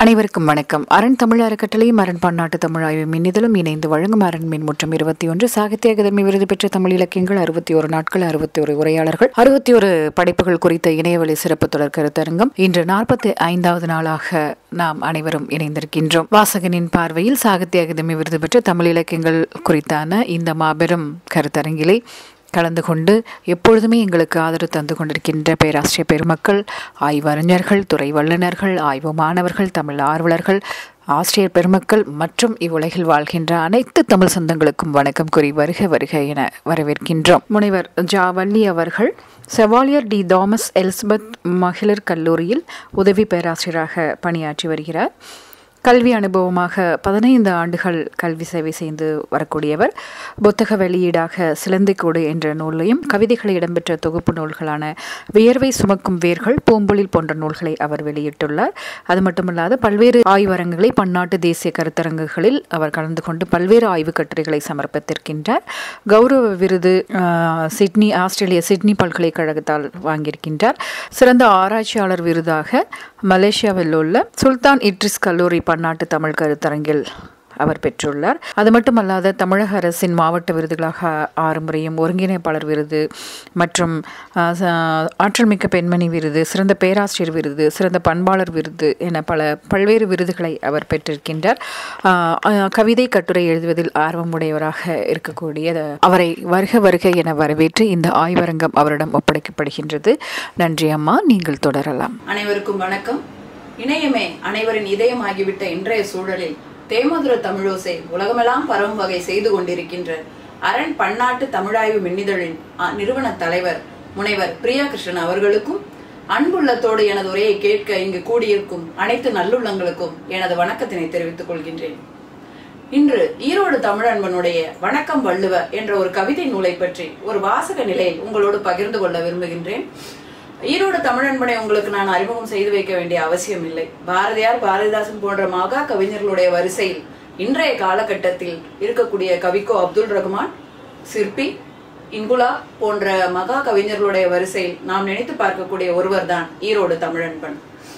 அனைவருக்கும் வணக்கம் அரண் தமிழ் அறக்கட்டளையும் அரண் பன்னாட்டு தமிழ் ஆய்வு மின்னிதழும் இணைந்து வழங்கும் அரண் மின்முற்றம் இருபத்தி ஒன்று சாகித்ய அகாதமி விருது பெற்ற தமிழ் இலக்கியங்கள் அறுபத்தி ஒரு நாட்கள் அறுபத்தி ஒரு உரையாளர்கள் அறுபத்தி ஒரு படைப்புகள் குறித்த இணையவழி சிறப்பு தொடர் கருத்தரங்கம் இன்று நாற்பத்தி ஐந்தாவது நாளாக நாம் அனைவரும் இணைந்திருக்கின்றோம் வாசகனின் பார்வையில் சாகித்ய அகாதமி விருது பெற்ற தமிழ் இலக்கியங்கள் குறித்தான இந்த மாபெரும் கருத்தரங்கிலே கலந்து கொண்டு எப்பொழுதுமே எங்களுக்கு ஆதரவு தந்து கொண்டிருக்கின்ற பேராசிரியர் பெருமக்கள் ஆய்வறிஞர்கள் துறை வல்லுநர்கள் ஆய்வு மாணவர்கள் தமிழ் ஆர்வலர்கள் ஆசிரியர் பெருமக்கள் மற்றும் இவ்வுலகில் வாழ்கின்ற அனைத்து தமிழ் சொந்தங்களுக்கும் வணக்கம் கூறி வருக வருக என வரவேற்கின்றோம் முனைவர் ஜாவல்லி அவர்கள் செவாலியர் டி தாமஸ் எலிசபெத் மகளிர் கல்லூரியில் உதவி பேராசிரியராக பணியாற்றி வருகிறார் கல்வி அனுபவமாக பதினைந்து ஆண்டுகள் கல்வி சேவை செய்து வரக்கூடியவர் புத்தக வெளியீடாக சிலந்திக்கூடு என்ற நூலையும் கவிதைகளை இடம்பெற்ற தொகுப்பு நூல்களான வியர்வை சுமக்கும் வேர்கள் பூம்பொழில் போன்ற நூல்களை அவர் வெளியிட்டுள்ளார் அது மட்டுமல்லாது பல்வேறு ஆய்வரங்குகளை பன்னாட்டு தேசிய கருத்தரங்குகளில் அவர் கலந்து கொண்டு பல்வேறு ஆய்வு கட்டுரைகளை சமர்ப்பித்திருக்கின்றார் கௌரவ விருது ஆஹ், சிட்னி ஆஸ்திரேலிய சிட்னி பல்கலைக்கழகத்தால் வாங்கியிருக்கின்றார் சிறந்த ஆராய்ச்சியாளர் விருதாக மலேசியாவில் உள்ள சுல்தான் இட்ரிஸ் கல்லூரி பன்னாட்டு தமிழ் கருத்தரங்கில் அவர் பெற்றுள்ளார் அது மட்டுமல்லாத தமிழக அரசின் மாவட்ட விருதுகளாக ஆறு முறையும் ஒருங்கிணைப்பாளர் விருது மற்றும் ஆஹ், ச- ஆற்றல் மிக்க பெண்மணி விருது சிறந்த பேராசிரியர் விருது சிறந்த பண்பாளர் விருது என பல பல்வேறு விருதுகளை அவர் பெற்றிருக்கின்றார் ஆஹ், ஆஹ், கவிதை கட்டுரை எழுதுவதில் ஆர்வமுடையவராக இருக்கக்கூடிய அவரை வருக வருக என வரவேற்று இந்த ஆய்வரங்கம் அவரிடம் ஒப்படைக்கப்படுகின்றது நன்றி அம்மா நீங்கள் தொடரலாம் அனைவருக்கும் வணக்கம் இணையமே அனைவரின் இதயமாகிவிட்ட இன்றைய சூழலில் தேமதுர தமிழோசை உலகமெல்லாம் பரவும் வகை செய்து கொண்டிருக்கின்ற அரண் பன்னாட்டு தமிழாய்வு மின்னிதழின் அ- நிறுவன தலைவர் முனைவர் பிரியா கிருஷ்ணன் அவர்களுக்கும் அன்புள்ளத்தோடு எனது உரையை கேட்க இங்கு கூடியிருக்கும் அனைத்து நல்லுள்ளங்களுக்கும் எனது வணக்கத்தினை தெரிவித்துக் கொள்கின்றேன் இன்று ஈரோடு தமிழன்பனுடைய வணக்கம் வள்ளுவ என்ற ஒரு கவிதை நூலை பற்றி ஒரு வாசக நிலையில் உங்களோடு பகிர்ந்து கொள்ள விரும்புகின்றேன் ஈரோடு தமிழன்பனை உங்களுக்கு நான் அறிமுகம் செய்து வைக்க வேண்டிய அவசியம் இல்லை பாரதியார் பாரதிதாசன் போன்ற மகா கவிஞர்களுடைய வரிசையில் இன்றைய காலகட்டத்தில் இருக்கக்கூடிய கவிக்கோ அப்துல் ரஹ்மான் சிற்பி இன்குலா போன்ற மகா கவிஞர்களுடைய வரிசையில் நாம் நினைத்து பார்க்கக்கூடிய ஒருவர்தான் ஈரோடு தமிழன்பன்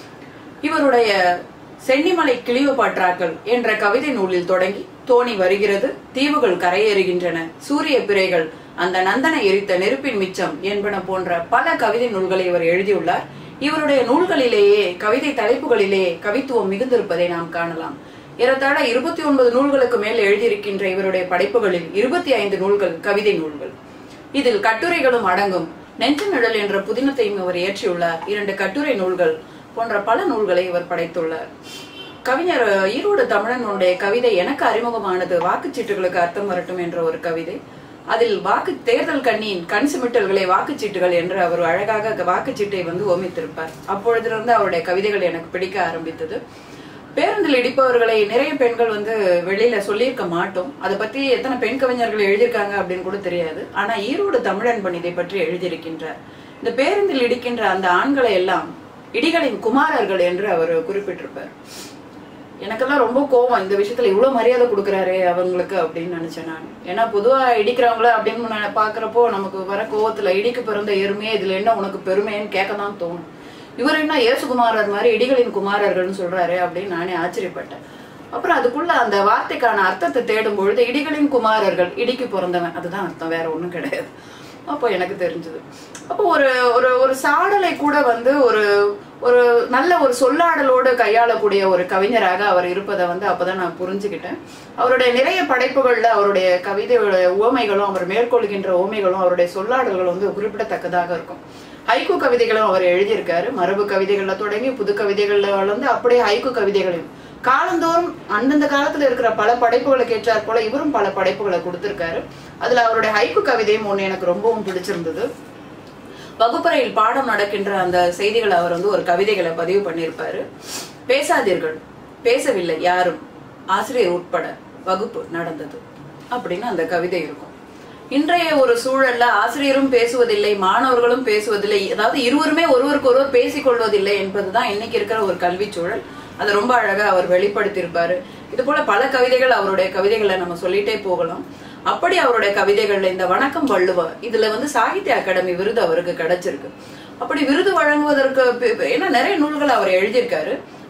இவருடைய சென்னிமலை கிளியோபாட்ராக்கள் என்ற கவிதை நூலில் தொடங்கி தோணி வருகிறது தீவுகள் கரையேறுகின்றன சூரிய பிறைகள் அந்த நந்தனை எரித்த நெருப்பின் மிச்சம் என்பன போன்ற பல கவிதை நூல்களை இவர் எழுதியுள்ளார் இவருடைய நூல்களிலேயே கவிதை தலைப்புகளிலேயே கவித்துவம் மிகுந்திருப்பதை நாம் காணலாம் ஏறத்தாழ இருபத்தி ஒன்பது நூல்களுக்கு மேல் எழுதியிருக்கின்ற இவருடைய படைப்புகளில் இருபத்தி ஐந்து நூல்கள் கவிதை நூல்கள் இதில் கட்டுரைகளும் அடங்கும் நெஞ்ச நிழல் என்ற புதினத்தையும் இவர் இயற்றியுள்ளார் இரண்டு கட்டுரை நூல்கள் போன்ற பல நூல்களை இவர் படைத்துள்ளார் கவிஞர் ஈரோடு தமிழனுடைய கவிதை எனக்கு அறிமுகமானது வாக்குச்சீட்டுகளுக்கு அர்த்தம் வரட்டும் என்ற ஒரு கவிதை அதில் வாக்கு தேர்தல் கண்ணியின் கண் சிமிட்டல்களே வாக்குச்சீட்டுகள் என்று அவர் அழகாக வாக்குச்சீட்டை வந்து ஓமித்திருப்பார் அப்பொழுதிலிருந்து அவருடைய கவிதைகள் எனக்கு பிடிக்க ஆரம்பித்தது பேருந்தில் இடிப்பவர்களை நிறைய பெண்கள் வந்து வெளியில சொல்லியிருக்க மாட்டோம் அதை பத்தி எத்தனை பெண் கவிஞர்கள் எழுதியிருக்காங்க அப்படின்னு கூட தெரியாது ஆனா ஈரோடு தமிழன்பன் இதை பற்றி எழுதியிருக்கின்றார் இந்த பேருந்தில் இடிக்கின்ற அந்த ஆண்களை எல்லாம் இடிகளின் குமாரர்கள் என்று அவர் குறிப்பிட்டிருப்பார் எனக்கெல்லாம் ரொம்ப கோவம் இந்த விஷயத்துல இவ்வளவு மரியாதை கொடுக்குறாரே அவங்களுக்கு அப்படின்னு நினைச்சேன் நான் ஏன்னா பொதுவா இடிக்கிறவங்கள அப்படின்னு நான் பாக்குறப்போ நமக்கு வர கோவத்துல இடிக்கு பிறந்த எருமையே இதுல என்ன உனக்கு பெருமைன்னு கேட்க தான் தோணும் இவர் என்ன இயேசுகுமாரர் மாதிரி இடிகளின் குமாரர்கள்னு சொல்றாரு அப்படின்னு நானே ஆச்சரியப்பட்டேன் அப்புறம் அதுக்குள்ள அந்த வார்த்தைக்கான அர்த்தத்தை தேடும் பொழுது இடிகளின் குமாரர்கள் இடிக்கு பிறந்தவன் அதுதான் அர்த்தம் வேற ஒண்ணும் கிடையாது அப்போ எனக்கு தெரிஞ்சது அப்போ ஒரு ஒரு ஒரு சாடலை கூட வந்து ஒரு ஒரு நல்ல ஒரு சொல்லாடலோடு கையாளக்கூடிய ஒரு கவிஞராக அவர் இருப்பதை வந்து அப்பதான் நான் புரிஞ்சுக்கிட்டேன் அவருடைய நிறைய படைப்புகள்ல அவருடைய கவிதையோட உவமைகளும் அவர் மேற்கொள்கின்ற உவமைகளும் அவருடைய சொல்லாடல்களும் வந்து குறிப்பிடத்தக்கதாக இருக்கும் ஹைக்கூ கவிதைகளும் அவர் எழுதியிருக்காரு மரபு கவிதைகள்ல தொடங்கி புது கவிதைகள்ல வளர்ந்து அப்படியே ஹைக்கூ கவிதைகளையும் காலந்தோறும் அந்தந்த காலத்துல இருக்கிற பல படைப்புகளுக்கு ஏற்றாற் போல இவரும் பல படைப்புகளை கொடுத்திருக்காரு அதுல அவருடைய ஹைக்கூ கவிதையும் ஒண்ணு எனக்கு ரொம்பவும் பிடிச்சிருந்தது வகுப்பறையில் பாடம் நடக்கின்ற அந்த செய்திகளை அவர் வந்து ஒரு கவிதைகளை பதிவு பண்ணியிருப்பாரு பேசாதீர்கள் பேசவில்லை யாரும் ஆசிரியர் உட்பட வகுப்பு நடந்தது அப்படின்னு அந்த கவிதை இருக்கும் இன்றைய ஒரு சூழல்ல ஆசிரியரும் பேசுவதில்லை மாணவர்களும் பேசுவதில்லை அதாவது இருவருமே ஒருவருக்கு ஒருவர் பேசிக் கொள்வதில்லை என்பதுதான் இன்னைக்கு இருக்கிற ஒரு கல்வி சூழல் அதை ரொம்ப அழகா அவர் வெளிப்படுத்தியிருப்பாரு இது போல பல கவிதைகள் அவருடைய கவிதைகளை நம்ம சொல்லிட்டே போகலாம் அப்படி அவருடைய கவிதைகள்ல இந்த வணக்கம் வள்ளுவ இதுல வந்து சாகித்ய அகாடமி விருது அவருக்கு கிடைச்சிருக்கு அப்படி விருது வழங்குவதற்கு பி- பி- ஏன்னா நிறைய நூல்கள் அவர் எழுதியிருக்காரு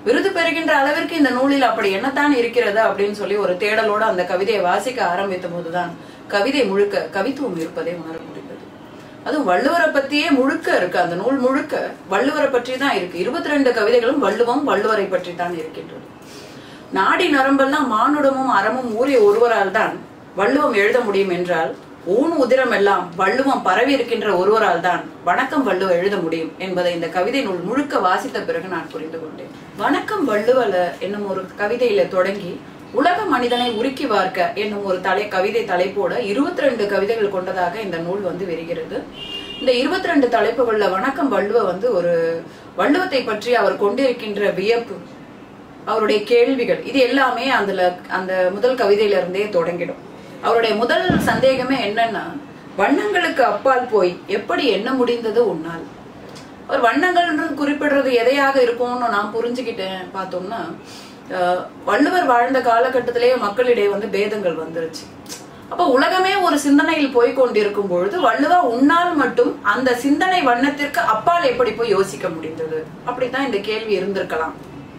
விருது பெறுகின்ற அளவிற்கு இந்த நூலில் அப்படி என்னத்தான் இருக்கிறது அப்படின்னு சொல்லி ஒரு தேடலோட அந்த கவிதையை வாசிக்க ஆரம்பித்த போதுதான் கவிதை முழுக்க கவித்துவம் இருப்பதை உணர முடிந்தது அதுவும் வள்ளுவரை பத்தியே முழுக்க இருக்கு அந்த நூல் முழுக்க வள்ளுவரை பற்றி தான் இருக்கு இருபத்தி ரெண்டு கவிதைகளும் வள்ளுவம் வள்ளுவரை பற்றி தான் இருக்கின்றது நாடி நரம்பெல்லாம் மானுடமும் அறமும் ஊறிய ஒருவரால் தான் வள்ளுவம் எழுத முடியும் என்றால் ஊன் உதிரம் எல்லாம் வள்ளுவம் பரவி இருக்கின்ற ஒருவரால் தான் வணக்கம் வள்ளுவ எழுத முடியும் என்பதை இந்த கவிதை நூல் முழுக்க வாசித்த பிறகு நான் புரிந்து கொண்டேன் வணக்கம் வள்ளுவல என்னும் ஒரு கவிதையில தொடங்கி உலக மனிதனை உருக்கி வார்க்க என்னும் ஒரு தலை கவிதை தலைப்போட இருபத்தி ரெண்டு கவிதைகள் கொண்டதாக இந்த நூல் வந்து வருகிறது இந்த இருபத்தி ரெண்டு தலைப்புகள்ல வணக்கம் வள்ளுவ வந்து ஒரு வள்ளுவத்தை பற்றி அவர் கொண்டிருக்கின்ற வியப்பு அவருடைய கேள்விகள் இது எல்லாமே அதுல அந்த முதல் கவிதையில இருந்தே தொடங்கிடும் அவருடைய முதல் சந்தேகமே என்னன்னா வண்ணங்களுக்கு அப்பால் போய் எப்படி என்ன முடிந்தது உன்னால் அவர் வண்ணங்கள்ன்றது குறிப்பிடுறது எதையாக இருக்கும்னு நான் புரிஞ்சுக்கிட்டேன் பார்த்தோம்னா அஹ், வள்ளுவர் வாழ்ந்த காலகட்டத்திலேயே மக்களிடையே வந்து பேதங்கள் வந்துருச்சு அப்ப உலகமே ஒரு சிந்தனையில் போய் கொண்டிருக்கும் பொழுது வள்ளுவா உன்னால் மட்டும் அந்த சிந்தனை வண்ணத்திற்கு அப்பால் எப்படி போய் யோசிக்க முடிந்தது அப்படித்தான் இந்த கேள்வி இருந்திருக்கலாம்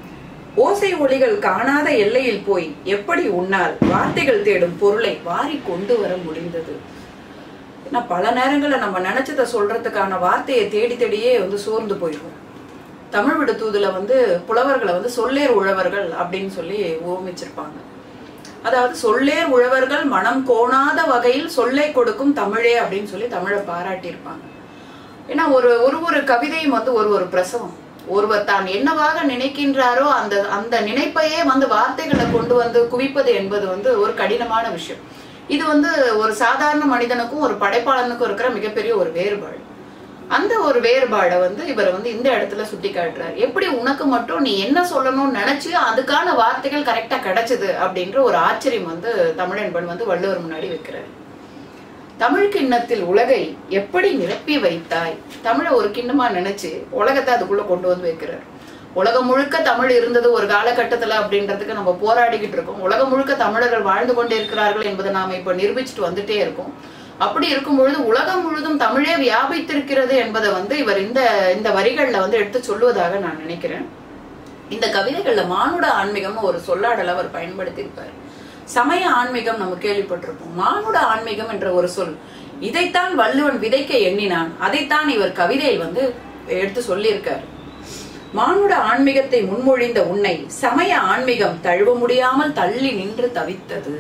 ஓசை ஒளிகள் காணாத எல்லையில் போய் எப்படி உன்னால் வார்த்தைகள் தேடும் பொருளை வாரி கொண்டு வர முடிந்தது ஏன்னா பல நேரங்கள்ல நம்ம நினைச்சதை சொல்றதுக்கான வார்த்தையை தேடி தேடியே வந்து சோர்ந்து போயிடுவோம் தமிழ் விடு தூதுல வந்து புலவர்களை வந்து சொல்லேர் உழவர்கள் அப்படின்னு சொல்லி ஓமிச்சிருப்பாங்க அதாவது சொல்லேர் உழவர்கள் மனம் கோணாத வகையில் சொல்லை கொடுக்கும் தமிழே அப்படின்னு சொல்லி தமிழை பாராட்டியிருப்பாங்க ஏன்னா ஒரு ஒரு ஒரு கவிதையும் வந்து ஒரு ஒரு பிரசவம் ஒருவர் தான் என்னவாக நினைக்கின்றாரோ அந்த அந்த நினைப்பையே வந்து வார்த்தைகளை கொண்டு வந்து குவிப்பது என்பது வந்து ஒரு கடினமான விஷயம் இது வந்து ஒரு சாதாரண மனிதனுக்கும் ஒரு படைப்பாளனுக்கும் இருக்கிற மிகப்பெரிய ஒரு வேறுபாடு அந்த ஒரு வேறுபாடை வந்து இவர் வந்து இந்த இடத்துல சுட்டி காட்டுறாரு எப்படி உனக்கு மட்டும் நீ என்ன சொல்லணும்னு நினைச்சு அதுக்கான வார்த்தைகள் கரெக்டா கிடைச்சது அப்படின்ற ஒரு ஆச்சரியம் வந்து தமிழன்பன் வந்து வள்ளுவர் முன்னாடி வைக்கிறார் தமிழ் கிண்ணத்தில் உலகை எப்படி நிரப்பி வைத்தாய் தமிழை ஒரு கிண்ணமா நினைச்சு உலகத்தை அதுக்குள்ள கொண்டு வந்து வைக்கிறார் உலகம் முழுக்க தமிழ் இருந்தது ஒரு காலகட்டத்துல அப்படின்றதுக்கு நம்ம போராடிக்கிட்டு இருக்கோம் உலகம் முழுக்க தமிழர்கள் வாழ்ந்து கொண்டே இருக்கிறார்கள் என்பதை நாம இப்ப நிரூபிச்சுட்டு வந்துட்டே இருக்கோம் அப்படி இருக்கும் பொழுது உலகம் முழுதும் தமிழே வியாபித்திருக்கிறது என்பதை வந்து இவர் இந்த இந்த வரிகள்ல வந்து எடுத்து சொல்லுவதாக நான் நினைக்கிறேன் இந்த கவிதைகள்ல மானுட ஆன்மீகம்னு ஒரு சொல்லாடல அவர் பயன்படுத்தியிருப்பார் சமய ஆன்மீகம் நம்ம கேள்விப்பட்டிருப்போம் மானுட ஆன்மீகம் என்ற ஒரு சொல் இதைத்தான் வள்ளுவன் விதைக்க எண்ணினான் அதைத்தான் இவர் கவிதையில் வந்து எடுத்து சொல்லியிருக்காரு மானுட ஆன்மீகத்தை முன்மொழிந்த உன்னை சமய ஆன்மீகம் தழுவ முடியாமல் தள்ளி நின்று தவித்தது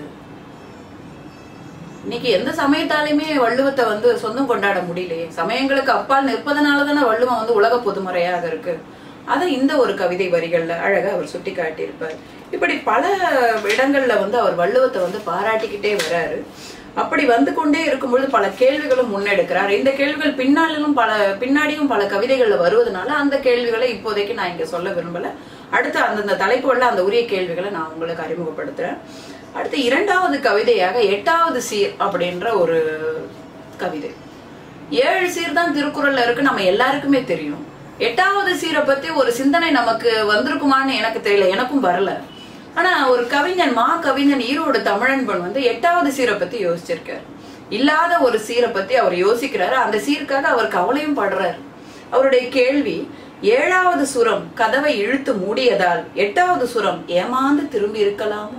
இன்னைக்கு எந்த சமயத்தாலையுமே வள்ளுவத்தை வந்து சொந்தம் கொண்டாட முடியலையே சமயங்களுக்கு அப்பால் நிற்பதனால தானே வள்ளுவம் வந்து உலக பொதுமறையாக இருக்கு அதை இந்த ஒரு கவிதை வரிகள்ல அழகா அவர் சுட்டி காட்டியிருப்பார் இப்படி பல இடங்கள்ல வந்து அவர் வள்ளுவத்தை வந்து பாராட்டிக்கிட்டே வராரு அப்படி வந்து கொண்டே இருக்கும்பொழுது பல கேள்விகளும் முன்னெடுக்கிறார் இந்த கேள்விகள் பின்னாலும் பல பின்னாடியும் பல கவிதைகள்ல வருவதனால அந்த கேள்விகளை இப்போதைக்கு நான் இங்க சொல்ல விரும்பல அடுத்து அந்தந்த தலைப்புகள்ல அந்த உரிய கேள்விகளை நான் உங்களுக்கு அறிமுகப்படுத்துறேன் அடுத்து இரண்டாவது கவிதையாக எட்டாவது சீர் அப்படின்ற ஒரு கவிதை ஏழு சீர் தான் திருக்குறள்ல இருக்கு நம்ம எல்லாருக்குமே தெரியும் எட்டாவது சீரை பத்தி ஒரு சிந்தனை நமக்கு வந்திருக்குமான்னு எனக்கு தெரியல எனக்கும் வரல ஆனா ஒரு கவிஞன் மா கவிஞன் ஈரோடு தமிழன்பன் வந்து எட்டாவது சீரை பத்தி யோசிச்சிருக்காரு இல்லாத ஒரு சீரை பத்தி அவர் யோசிக்கிறாரு அந்த சீருக்காக அவர் கவலையும் படுறாரு அவருடைய கேள்வி ஏழாவது சுரம் கதவை இழுத்து மூடியதால் எட்டாவது சுரம் ஏமாந்து திரும்பி இருக்கலாமோ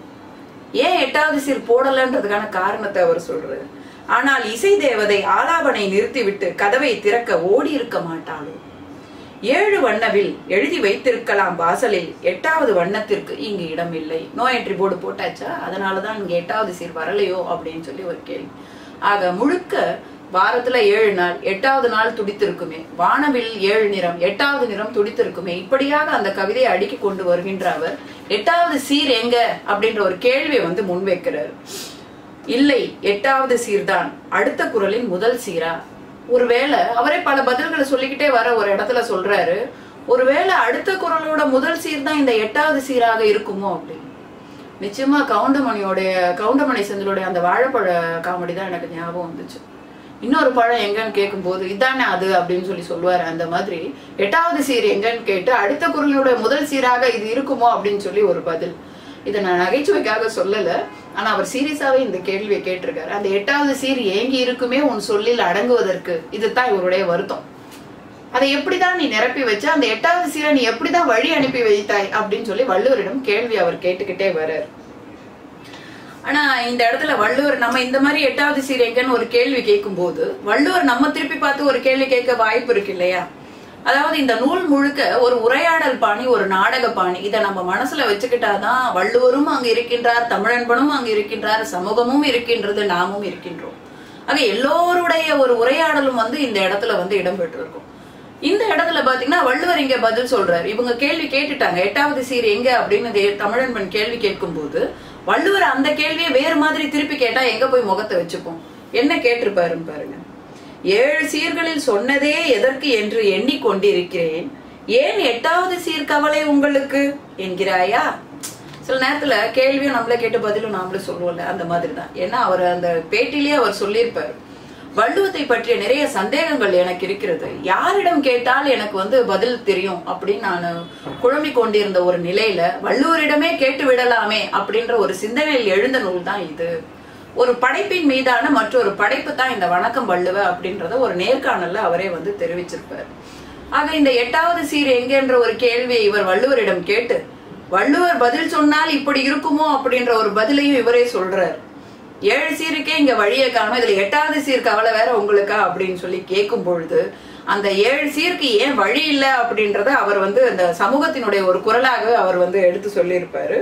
ஏன் எட்டாவது சீர் போடலன்றதுக்கான காரணத்தை அவர் சொல்றாரு ஆனால் இசை தேவதை ஆலாபனை நிறுத்திவிட்டு கதவை திறக்க ஓடி இருக்க மாட்டாளோ ஏழு வண்ணவில் எழுதி வைத்திருக்கலாம் வாசலில் எட்டாவது வண்ணத்திற்கு இங்கு இடம் இல்லை நோ என்ட்ரி போர்டு போட்டாச்சா அதனாலதான் இங்க எட்டாவது சீர் வரலையோ அப்படின்னு சொல்லி ஒரு கேள்வி ஆக முழுக்க வாரத்துல ஏழு நாள் எட்டாவது நாள் துடித்திருக்குமே வானவில் ஏழு நிறம் எட்டாவது நிறம் துடித்திருக்குமே இப்படியாக அந்த கவிதையை அடுக்கி கொண்டு வருகின்ற அவர் எட்டாவது சீர் எங்க அப்படின்ற ஒரு கேள்வியை வந்து முன்வைக்கிறார் இல்லை எட்டாவது சீர்தான் அடுத்த குரலின் முதல் சீரா ஒருவேளை அவரே பல பதில்களை சொல்லிக்கிட்டே வர ஒரு இடத்துல சொல்றாரு ஒருவேளை அடுத்த குரலோட முதல் சீர் தான் இந்த எட்டாவது சீராக இருக்குமோ அப்படின்னு நிச்சயமா கவுண்டமணியோடைய கவுண்டமணி செந்திலுடைய அந்த வாழைப்பழ காமெடி தான் எனக்கு ஞாபகம் வந்துச்சு இன்னொரு பழம் எங்கன்னு கேட்கும்போது இதானே அது அப்படின்னு சொல்லி சொல்லுவாரு அந்த மாதிரி எட்டாவது சீர் எங்கன்னு கேட்டு அடுத்த குரலினுடைய முதல் சீராக இது இருக்குமோ அப்படின்னு சொல்லி ஒரு பதில் இதை நான் நகைச்சுவைக்காக சொல்லல ஆனா அவர் சீரியஸாவே இந்த கேள்வியை கேட்டிருக்காரு அந்த எட்டாவது சீர் ஏங்கி இருக்குமே உன் சொல்லில் அடங்குவதற்கு இதுதான் இவருடைய வருத்தம் அதை எப்படிதான் நீ நிரப்பி வச்ச அந்த எட்டாவது சீரை நீ எப்படிதான் வழி அனுப்பி வைத்தாய் அப்படின்னு சொல்லி வள்ளுவரிடம் கேள்வி அவர் கேட்டுக்கிட்டே வர்றார் ஆனா இந்த இடத்துல வள்ளுவர் நம்ம இந்த மாதிரி எட்டாவது சீர் எங்கன்னு ஒரு கேள்வி கேட்கும் போது வள்ளுவர் நம்ம திருப்பி பார்த்து ஒரு கேள்வி கேட்க வாய்ப்பு இருக்கு இல்லையா அதாவது இந்த நூல் முழுக்க ஒரு உரையாடல் பாணி ஒரு நாடக பாணி இதை நம்ம மனசுல வச்சுக்கிட்டாதான் வள்ளுவரும் அங்க இருக்கின்றார் தமிழன்பனும் அங்க இருக்கின்றார் சமூகமும் இருக்கின்றது நாமும் இருக்கின்றோம் ஆக எல்லோருடைய ஒரு உரையாடலும் வந்து இந்த இடத்துல வந்து இடம்பெற்றிருக்கும் இந்த இடத்துல பாத்தீங்கன்னா வள்ளுவர் இங்க பதில் சொல்றாரு இவங்க கேள்வி கேட்டுட்டாங்க எட்டாவது சீர் எங்க அப்படின்னு தே- தமிழன்பன் கேள்வி கேட்கும் போது வள்ளுவர் அந்த கேள்வியை வேறு மாதிரி திருப்பி கேட்டா எங்க போய் முகத்தை வச்சுப்போம் என்ன கேட்டிருப்பாருன்னு பாருங்க ஏழு சீர்களில் சொன்னதே எதற்கு என்று எண்ணிக்கொண்டிருக்கிறேன் ஏன் எட்டாவது சீர் கவலை உங்களுக்கு என்கிறாயா சில நேரத்துல கேள்வியும் நம்மளே கேட்டு பதிலும் நாமளே சொல்லுவோம்ல அந்த மாதிரி தான் ஏன்னா அவர் அந்த பேட்டிலேயே அவர் சொல்லியிருப்பாரு வள்ளுவத்தை பற்றிய நிறைய சந்தேகங்கள் எனக்கு இருக்கிறது யாரிடம் கேட்டால் எனக்கு வந்து பதில் தெரியும் அப்படின்னு நான் குழம்பிக் கொண்டிருந்த ஒரு நிலையில வள்ளுவரிடமே கேட்டு விடலாமே அப்படின்ற ஒரு சிந்தனையில் எழுந்த நூல் தான் இது ஒரு படைப்பின் மீதான மற்றொரு படைப்பு தான் இந்த வணக்கம் வள்ளுவ அப்படின்றத ஒரு நேர்காணல்ல அவரே வந்து தெரிவிச்சிருப்பார் ஆக இந்த எட்டாவது சீர் எங்கென்ற ஒரு கேள்வியை இவர் வள்ளுவரிடம் கேட்டு வள்ளுவர் பதில் சொன்னால் இப்படி இருக்குமோ அப்படின்ற ஒரு பதிலையும் இவரே சொல்றார் ஏழு சீருக்கே இங்க வழியை காணும் இதுல எட்டாவது சீர் கவலை வேற உங்களுக்கா அப்படின்னு சொல்லி கேட்கும் பொழுது அந்த ஏழு சீருக்கு ஏன் வழி இல்லை அப்படின்றத அவர் வந்து அந்த சமூகத்தினுடைய ஒரு குரலாக அவர் வந்து எடுத்து சொல்லியிருப்பாரு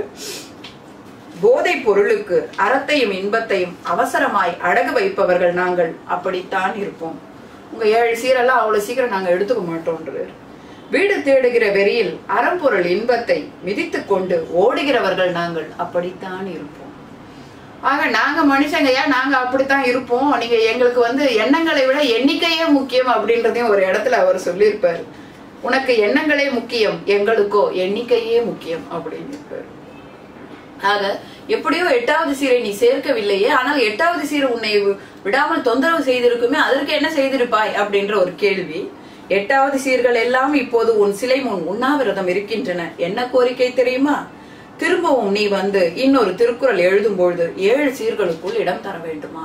போதைப் பொருளுக்கு அறத்தையும் இன்பத்தையும் அவசரமாய் அடகு வைப்பவர்கள் நாங்கள் அப்படித்தான் இருப்போம் உங்க ஏழு சீரெல்லாம் அவ்வளவு சீக்கிரம் நாங்க எடுத்துக்க மாட்டோன்றார் வீடு தேடுகிற வெறியில் அறம்பொருள் இன்பத்தை மிதித்துக் கொண்டு ஓடுகிறவர்கள் நாங்கள் அப்படித்தான் இருப்போம் ஆக நாங்க மனுஷங்கய்யா நாங்க அப்படித்தான் இருப்போம் நீங்க எங்களுக்கு வந்து எண்ணங்களை விட எண்ணிக்கையே முக்கியம் அப்படின்றதையும் ஒரு இடத்துல அவர் சொல்லியிருப்பாரு உனக்கு எண்ணங்களே முக்கியம் எங்களுக்கோ எண்ணிக்கையே முக்கியம் அப்படின்னு இருப்பாரு ஆக எப்படியோ எட்டாவது சீரை நீ சேர்க்கவில்லையே ஆனால் எட்டாவது சீரை உன்னை வி- விடாமல் தொந்தரவு செய்திருக்குமே அதற்கு என்ன செய்திருப்பாய் அப்படின்ற ஒரு கேள்வி எட்டாவது சீர்கள் எல்லாம் இப்போது உன் சிலை முன் உண்ணாவிரதம் இருக்கின்றன என்ன கோரிக்கை தெரியுமா திரும்பவும் நீ வந்து இன்னொரு திருக்குறள் எழுதும் பொழுது ஏழு சீர்களுக்குள் இடம் தர வேண்டுமா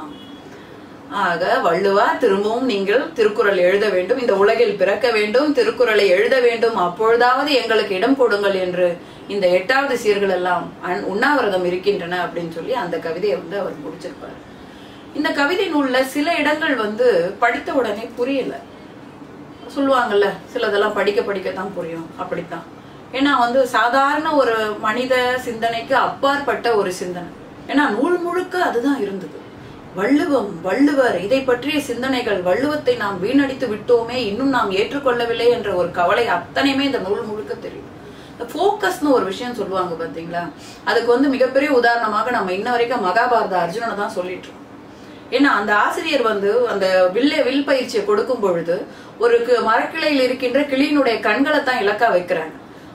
ஆக வள்ளுவா திரும்பவும் நீங்கள் திருக்குறள் எழுத வேண்டும் இந்த உலகில் பிறக்க வேண்டும் திருக்குறளை எழுத வேண்டும் அப்பொழுதாவது எங்களுக்கு இடம் கொடுங்கள் என்று இந்த எட்டாவது சீர்கள் எல்லாம் அன்- உண்ணாவிரதம் இருக்கின்றன அப்படின்னு சொல்லி அந்த கவிதையை வந்து அவர் முடிச்சிருப்பார் இந்த கவிதை நூல்ல சில இடங்கள் வந்து படித்த உடனே புரியல சொல்லுவாங்கல்ல சிலதெல்லாம் படிக்க படிக்க தான் புரியும் அப்படித்தான் ஏன்னா வந்து சாதாரண ஒரு மனித சிந்தனைக்கு அப்பாற்பட்ட ஒரு சிந்தனை ஏன்னா நூல் முழுக்க அதுதான் இருந்தது வள்ளுவம் வள்ளுவர் இதை பற்றிய சிந்தனைகள் வள்ளுவத்தை நாம் வீணடித்து விட்டோமே இன்னும் நாம் ஏற்றுக்கொள்ளவில்லை என்ற ஒரு கவலை அத்தனையுமே இந்த நூல் முழுக்க தெரியும் இந்த ஃபோக்கஸ்னு ஒரு விஷயம் சொல்லுவாங்க பாத்தீங்களா அதுக்கு வந்து மிகப்பெரிய உதாரணமாக நம்ம இன்ன வரைக்கும் மகாபாரத அர்ஜுனனை தான் சொல்லிட்டு இருக்கோம் ஏன்னா அந்த ஆசிரியர் வந்து அந்த வில்ல வில் பயிற்சியை கொடுக்கும் பொழுது ஒரு கு- மரக்கிளையில் இருக்கின்ற கிளியினுடைய கண்களை தான் இலக்கா வைக்கிறாங்க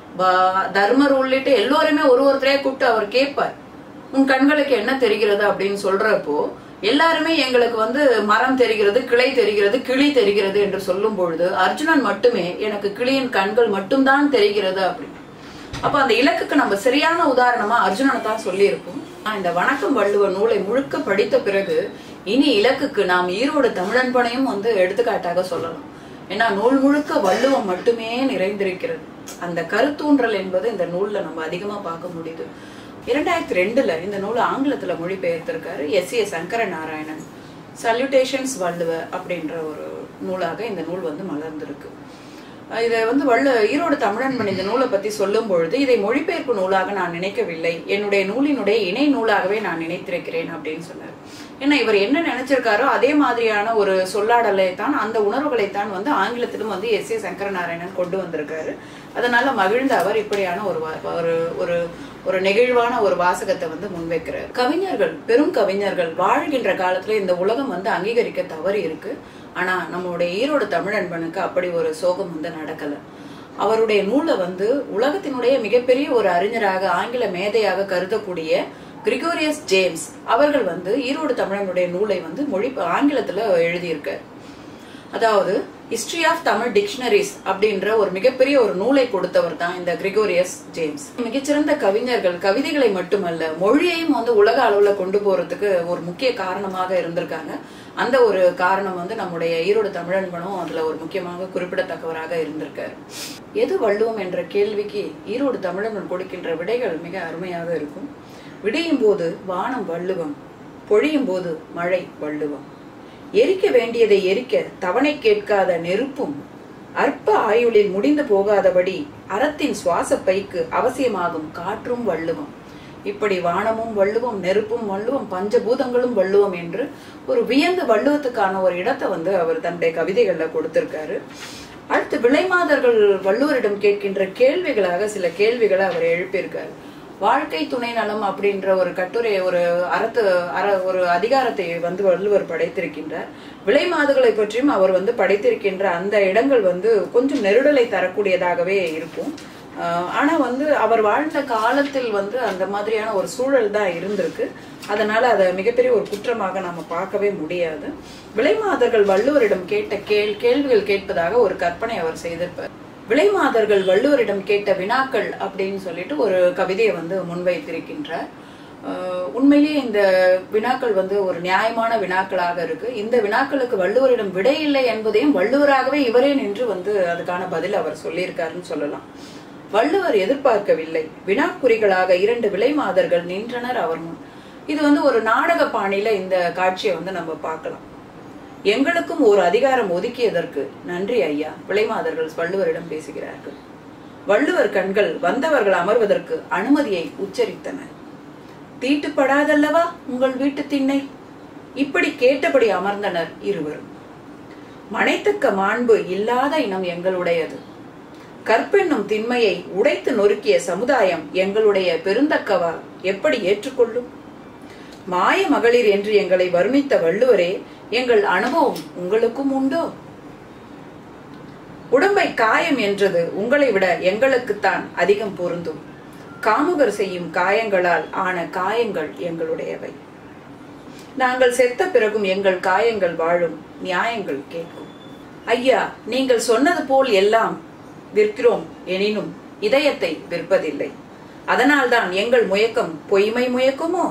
பா- தர்மர் உள்ளிட்ட எல்லோருமே ஒரு ஒருத்தரையா கூப்பிட்டு அவர் கேட்பார் உன் கண்களுக்கு என்ன தெரிகிறது அப்படின்னு சொல்றப்போ எல்லாருமே எங்களுக்கு வந்து மரம் தெரிகிறது கிளை தெரிகிறது கிளி தெரிகிறது என்று சொல்லும் பொழுது அர்ஜுனன் மட்டுமே எனக்கு கிளியின் கண்கள் மட்டும்தான் தெரிகிறது அப்படின்னு அப்ப அந்த இலக்குக்கு நம்ம சரியான உதாரணமா அர்ஜுனனை தான் சொல்லியிருக்கோம் ஆனா, இந்த வணக்கம் வள்ளுவ நூலை முழுக்க படித்த பிறகு இனி இலக்குக்கு நாம் ஈரோடு தமிழன்பனையும் வந்து எடுத்துக்காட்டாக சொல்லலாம் ஏன்னா நூல் முழுக்க வள்ளுவம் மட்டுமே நிறைந்திருக்கிறது அந்த கருத்தூன்றல் என்பது இந்த நூல்ல நம்ம அதிகமா பார்க்க முடியுது இரண்டாயிரத்தி ரெண்டுல இந்த நூல் ஆங்கிலத்துல மொழிபெயர்த்திருக்காரு S A Sankara Narayanan salutations Valluva அப்படின்ற ஒரு நூலாக இந்த நூல் வந்து மலர்ந்திருக்கு அஹ் இதை வந்து வள்ள ஈரோடு தமிழன்பன் இந்த நூலை பத்தி சொல்லும் பொழுது இதை மொழிபெயர்ப்பு நூலாக நான் நினைக்கவில்லை என்னுடைய நூலினுடைய இணை நூலாகவே நான் நினைத்திருக்கிறேன் அப்படின்னு சொன்னார் ஏன்னா இவர் என்ன நினைச்சிருக்காரோ அதே மாதிரியான ஒரு சொல்லாடலை தான் அந்த உணர்வுகளை தான் வந்து ஆங்கிலத்திலும் வந்து எஸ் ஏ சங்கரநாராயணன் கொண்டு வந்திருக்காரு அதனால மகிழ்ந்த அவர் இப்படியான ஒரு வா- ஒரு ஒரு ஒரு நெகிழ்வான ஒரு வாசகத்தை வந்து முன்வைக்கிறார் கவிஞர்கள் பெரும் கவிஞர்கள் வாழ்கின்ற காலத்துல இந்த உலகம் வந்து அங்கீகரிக்க தவறி இருக்கு ஆனா நம்மளுடைய ஈரோடு தமிழன்பனுக்கு அப்படி ஒரு சோகம் வந்து நடக்கல அவருடைய நூலை வந்து உலகத்தினுடைய மிகப்பெரிய ஒரு அறிஞராக ஆங்கில மேதையாக கருதக்கூடிய கிரிகோரியஸ் ஜேம்ஸ் அவர்கள் வந்து ஈரோடு தமிழனுடைய நூலை வந்து மொழி ஆங்கிலத்துல எழுதியிருக்கார் அதாவது ஹிஸ்டரி ஆஃப் தமிழ் டிக்ஷனரிஸ் அப்படின்ற ஒரு மிகப்பெரிய ஒரு நூலை கொடுத்தவர் தான் இந்த கிரிகோரியஸ் ஜேம்ஸ் மிகச்சிறந்த கவிஞர்கள் கவிதைகளை மட்டுமல்ல மொழியையும் வந்து உலக அளவுல கொண்டு போறதுக்கு ஒரு முக்கிய காரணமாக இருந்திருக்காங்க அந்த ஒரு காரணம் வந்து நம்முடைய ஈரோடு தமிழன்பனும் அதுல ஒரு முக்கியமாக குறிப்பிடத்தக்கவராக இருந்திருக்காரு எது வள்ளுவம் என்ற கேள்விக்கு ஈரோடு தமிழன்பன் கொடுக்கின்ற விடைகள் மிக அருமையாக இருக்கும் விடியும் போது வானம் வள்ளுவம் பொழியும் போது மழை வள்ளுவம் எரிக்க வேண்டியதை எரிக்க தவணை கேட்காத நெருப்பும் அற்ப ஆயுளில் முடிந்து போகாதபடி அறத்தின் சுவாச பைக்கு அவசியமாகும் காற்றும் வள்ளுவம் இப்படி வானமும் வள்ளுவம் நெருப்பும் வள்ளுவம் பஞ்சபூதங்களும் வள்ளுவம் என்று ஒரு வியந்து வள்ளுவத்துக்கான ஒரு இடத்தை வந்து அவர் தன்னுடைய கவிதைகள்ல கொடுத்திருக்காரு அடுத்து விலைமாதர்கள் வள்ளுவரிடம் கேட்கின்ற கேள்விகளாக சில கேள்விகளை அவர் எழுப்பியிருக்காரு வாழ்க்கை துணை நலம் அப்படின்ற ஒரு கட்டுரை ஒரு அறத்து அற ஒரு அதிகாரத்தை வந்து வள்ளுவர் படைத்திருக்கின்றார் விலை மாதுகளை பற்றியும் அவர் வந்து படைத்திருக்கின்ற அந்த இடங்கள் வந்து கொஞ்சம் நெருடலை தரக்கூடியதாகவே இருக்கும் ஆஹ் ஆனா வந்து அவர் வாழ்ந்த காலத்தில் வந்து அந்த மாதிரியான ஒரு சூழல் தான் இருந்திருக்கு அதனால அதை மிகப்பெரிய ஒரு குற்றமாக நாம பார்க்கவே முடியாது விலைமாதர்கள் வள்ளுவரிடம் கேட்ட கேள் கேள்விகள் கேட்பதாக ஒரு கற்பனை அவர் செய்திருப்பார் விலைமாதர்கள் வள்ளுவரிடம் கேட்ட வினாக்கள் அப்படின்னு சொல்லிட்டு ஒரு கவிதையை வந்து முன்வைத்திருக்கின்றார் ஆஹ் உண்மையிலேயே இந்த வினாக்கள் வந்து ஒரு நியாயமான வினாக்களாக இருக்கு இந்த வினாக்களுக்கு வள்ளுவரிடம் விடை இல்லை என்பதையும் வள்ளுவராகவே இவரே நின்று வந்து அதுக்கான பதில் அவர் சொல்லியிருக்காருன்னு சொல்லலாம் வள்ளுவர் எதிர்பார்க்கவில்லை வினாக்குறிகளாக இரண்டு விலைமாதர்கள் நின்றனர் அவர் முன் இது வந்து ஒரு நாடக பாணியில இந்த காட்சியை வந்து நம்ம பார்க்கலாம் எங்களுக்கும் ஒரு அதிகாரம் ஒதுக்கியதற்கு நன்றி ஐயா விலைமாதர்கள் வள்ளுவரிடம் பேசுகிறார்கள் வள்ளுவர் கண்கள் வந்தவர்கள் அமர்வதற்கு அனுமதியை உச்சரித்தன தீட்டுப்படாதல்லவா உங்கள் வீட்டு திண்ணை இப்படி கேட்டபடி அமர்ந்தனர் இருவரும் மனைத்தக்க மாண்பு இல்லாத இனம் எங்களுடையது கற்பென்னும் திண்மையை உடைத்து நொறுக்கிய சமுதாயம் எங்களுடைய பெருந்தக்கவா எப்படி ஏற்றுக்கொள்ளும் மாய மகளிர் என்று எங்களை வருணித்த வள்ளுவரே எங்கள் அனுபவம் உங்களுக்கும் உண்டோ உடம்பை காயம் என்றது உங்களை விட எங்களுக்குத்தான் அதிகம் பொருந்தும் காமுகர் செய்யும் காயங்களால் ஆன காயங்கள் எங்களுடையவை நாங்கள் செத்த பிறகும் எங்கள் காயங்கள் வாழும் நியாயங்கள் கேட்கும் ஐயா நீங்கள் சொன்னது போல் எல்லாம் விற்கிறோம் எனினும் இதயத்தை விற்பதில்லை அதனால்தான் எங்கள் முயக்கம் பொய்மை முயக்கமோ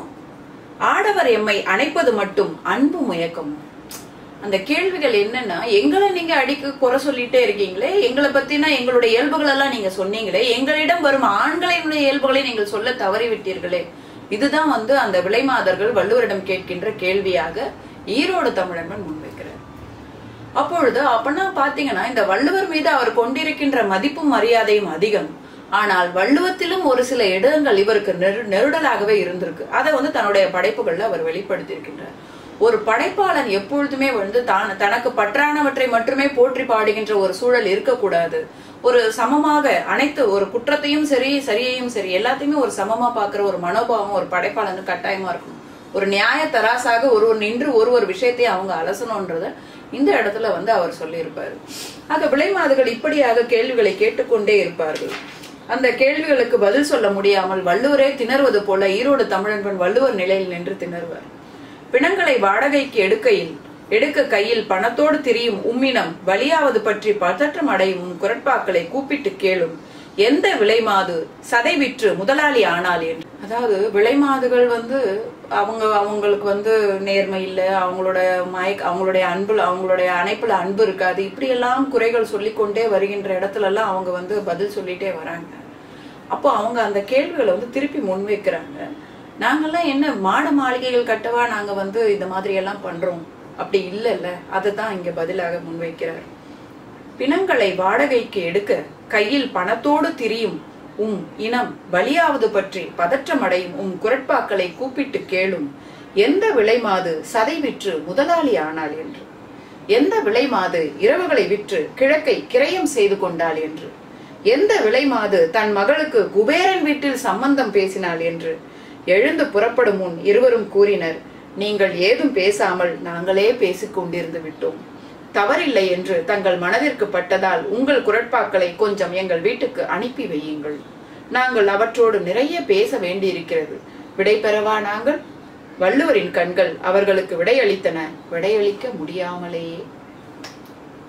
ஆடவர் எம்மை அணைப்பது மட்டும் அன்பு முயக்கமோ அந்த கேள்விகள் என்னன்னா எங்களை நீங்க அடிக்க குறை சொல்லிட்டே இருக்கீங்களே எங்களை பத்தினா எங்களுடைய இயல்புகள் எல்லாம் நீங்க சொன்னீங்களே எங்களிடம் வரும் ஆண்களினுடைய இயல்புகளை நீங்கள் சொல்ல தவறிவிட்டீர்களே இதுதான் வந்து அந்த விலைமாதர்கள் வள்ளுவரிடம் கேட்கின்ற கேள்வியாக ஈரோடு தமிழன் முன்வைக்கிறார் அப்பொழுது அப்பனா பாத்தீங்கன்னா இந்த வள்ளுவர் மீது அவர் கொண்டிருக்கின்ற மதிப்பும் மரியாதையும் அதிகம் ஆனால் வள்ளுவத்திலும் ஒரு சில இடங்கள் இவருக்கு நெரு நெருடலாகவே இருந்திருக்கு அதை வந்து தன்னுடைய படைப்புகள்ல அவர் வெளிப்படுத்தியிருக்கின்றார் ஒரு படைப்பாளன் எப்பொழுதுமே வந்து தான் தனக்கு பற்றானவற்றை மட்டுமே போற்றி பாடுகின்ற ஒரு சூழல் இருக்கக்கூடாது ஒரு சமமாக அனைத்து ஒரு குற்றத்தையும் சரி சரியையும் சரி எல்லாத்தையுமே ஒரு சமமா பாக்குற ஒரு மனோபாவம் ஒரு படைப்பாளனுக்கு கட்டாயமா இருக்கும் ஒரு நியாய தராசாக ஒருவர் நின்று ஒரு ஒரு விஷயத்தை அவங்க அலசணும்ன்றத இந்த இடத்துல வந்து அவர் சொல்லியிருப்பாரு ஆக விலைமாதுகள் இப்படியாக கேள்விகளை கேட்டுக்கொண்டே இருப்பார்கள் அந்த கேள்விகளுக்கு பதில் சொல்ல முடியாமல் வள்ளுவரே திணறுவது போல ஈரோடு தமிழன்பன் வள்ளுவர் நிலையில் நின்று திணறுவார் பிணங்களை வாடகைக்கு எடுக்கையில் எடுக்க கையில் பணத்தோடு திரியும் உம்மினம் வலியாவது பற்றி பதற்றம் அடையும் உன் குரட்பாக்களை கூப்பிட்டு கேளும் எந்த விலைமாது சதை விற்று முதலாளி ஆனால் என்று அதாவது விலைமாதுகள் வந்து அவங்க அவங்களுக்கு வந்து நேர்மை இல்லை அவங்களோட மயக்க அவங்களுடைய அன்புல அவங்களுடைய அணைப்புல அன்பு இருக்காது இப்படி எல்லாம் குறைகள் சொல்லிக்கொண்டே வருகின்ற இடத்துல எல்லாம் அவங்க வந்து பதில் சொல்லிட்டே வராங்க அப்போ அவங்க அந்த கேள்விகளை வந்து திருப்பி முன்வைக்கிறாங்க நாங்கெல்லாம் என்ன மாட மாளிகைகள் கட்டவா நாங்க வந்து இந்த மாதிரி எல்லாம் பண்றோம் அப்படி இல்லைல்ல அதுதான் இங்க பதிலாக முன்வைக்கிறார் பிணங்களை வாடகைக்கு எடுக்க கையில் பணத்தோடு திரியும் உம் இனம் பலியாவது பற்றி பதற்றமடையும் உம் குரட்பாக்களை கூப்பிட்டு கேளும் எந்த விலைமாது சதை விற்று முதலாளி ஆனாள் என்று எந்த விலைமாது இரவுகளை விற்று கிழக்கை கிரயம் செய்து கொண்டாள் என்று எந்த விலைமாது தன் மகளுக்கு குபேரன் வீட்டில் சம்பந்தம் பேசினாள் என்று எழுந்து புறப்படும் முன் இருவரும் கூறினர் நீங்கள் ஏதும் பேசாமல் நாங்களே பேசிக் கொண்டிருந்து விட்டோம் தவறில்லை என்று தங்கள் மனதிற்கு பட்டதால் உங்கள் குரட்பாக்களை கொஞ்சம் எங்கள் வீட்டுக்கு அனுப்பி வையுங்கள் நாங்கள் அவற்றோடு நிறைய பேச வேண்டியிருக்கிறது விடை பெறவா நாங்கள் வள்ளுவரின் கண்கள் அவர்களுக்கு விடையளித்தன விடையளிக்க முடியாமலேயே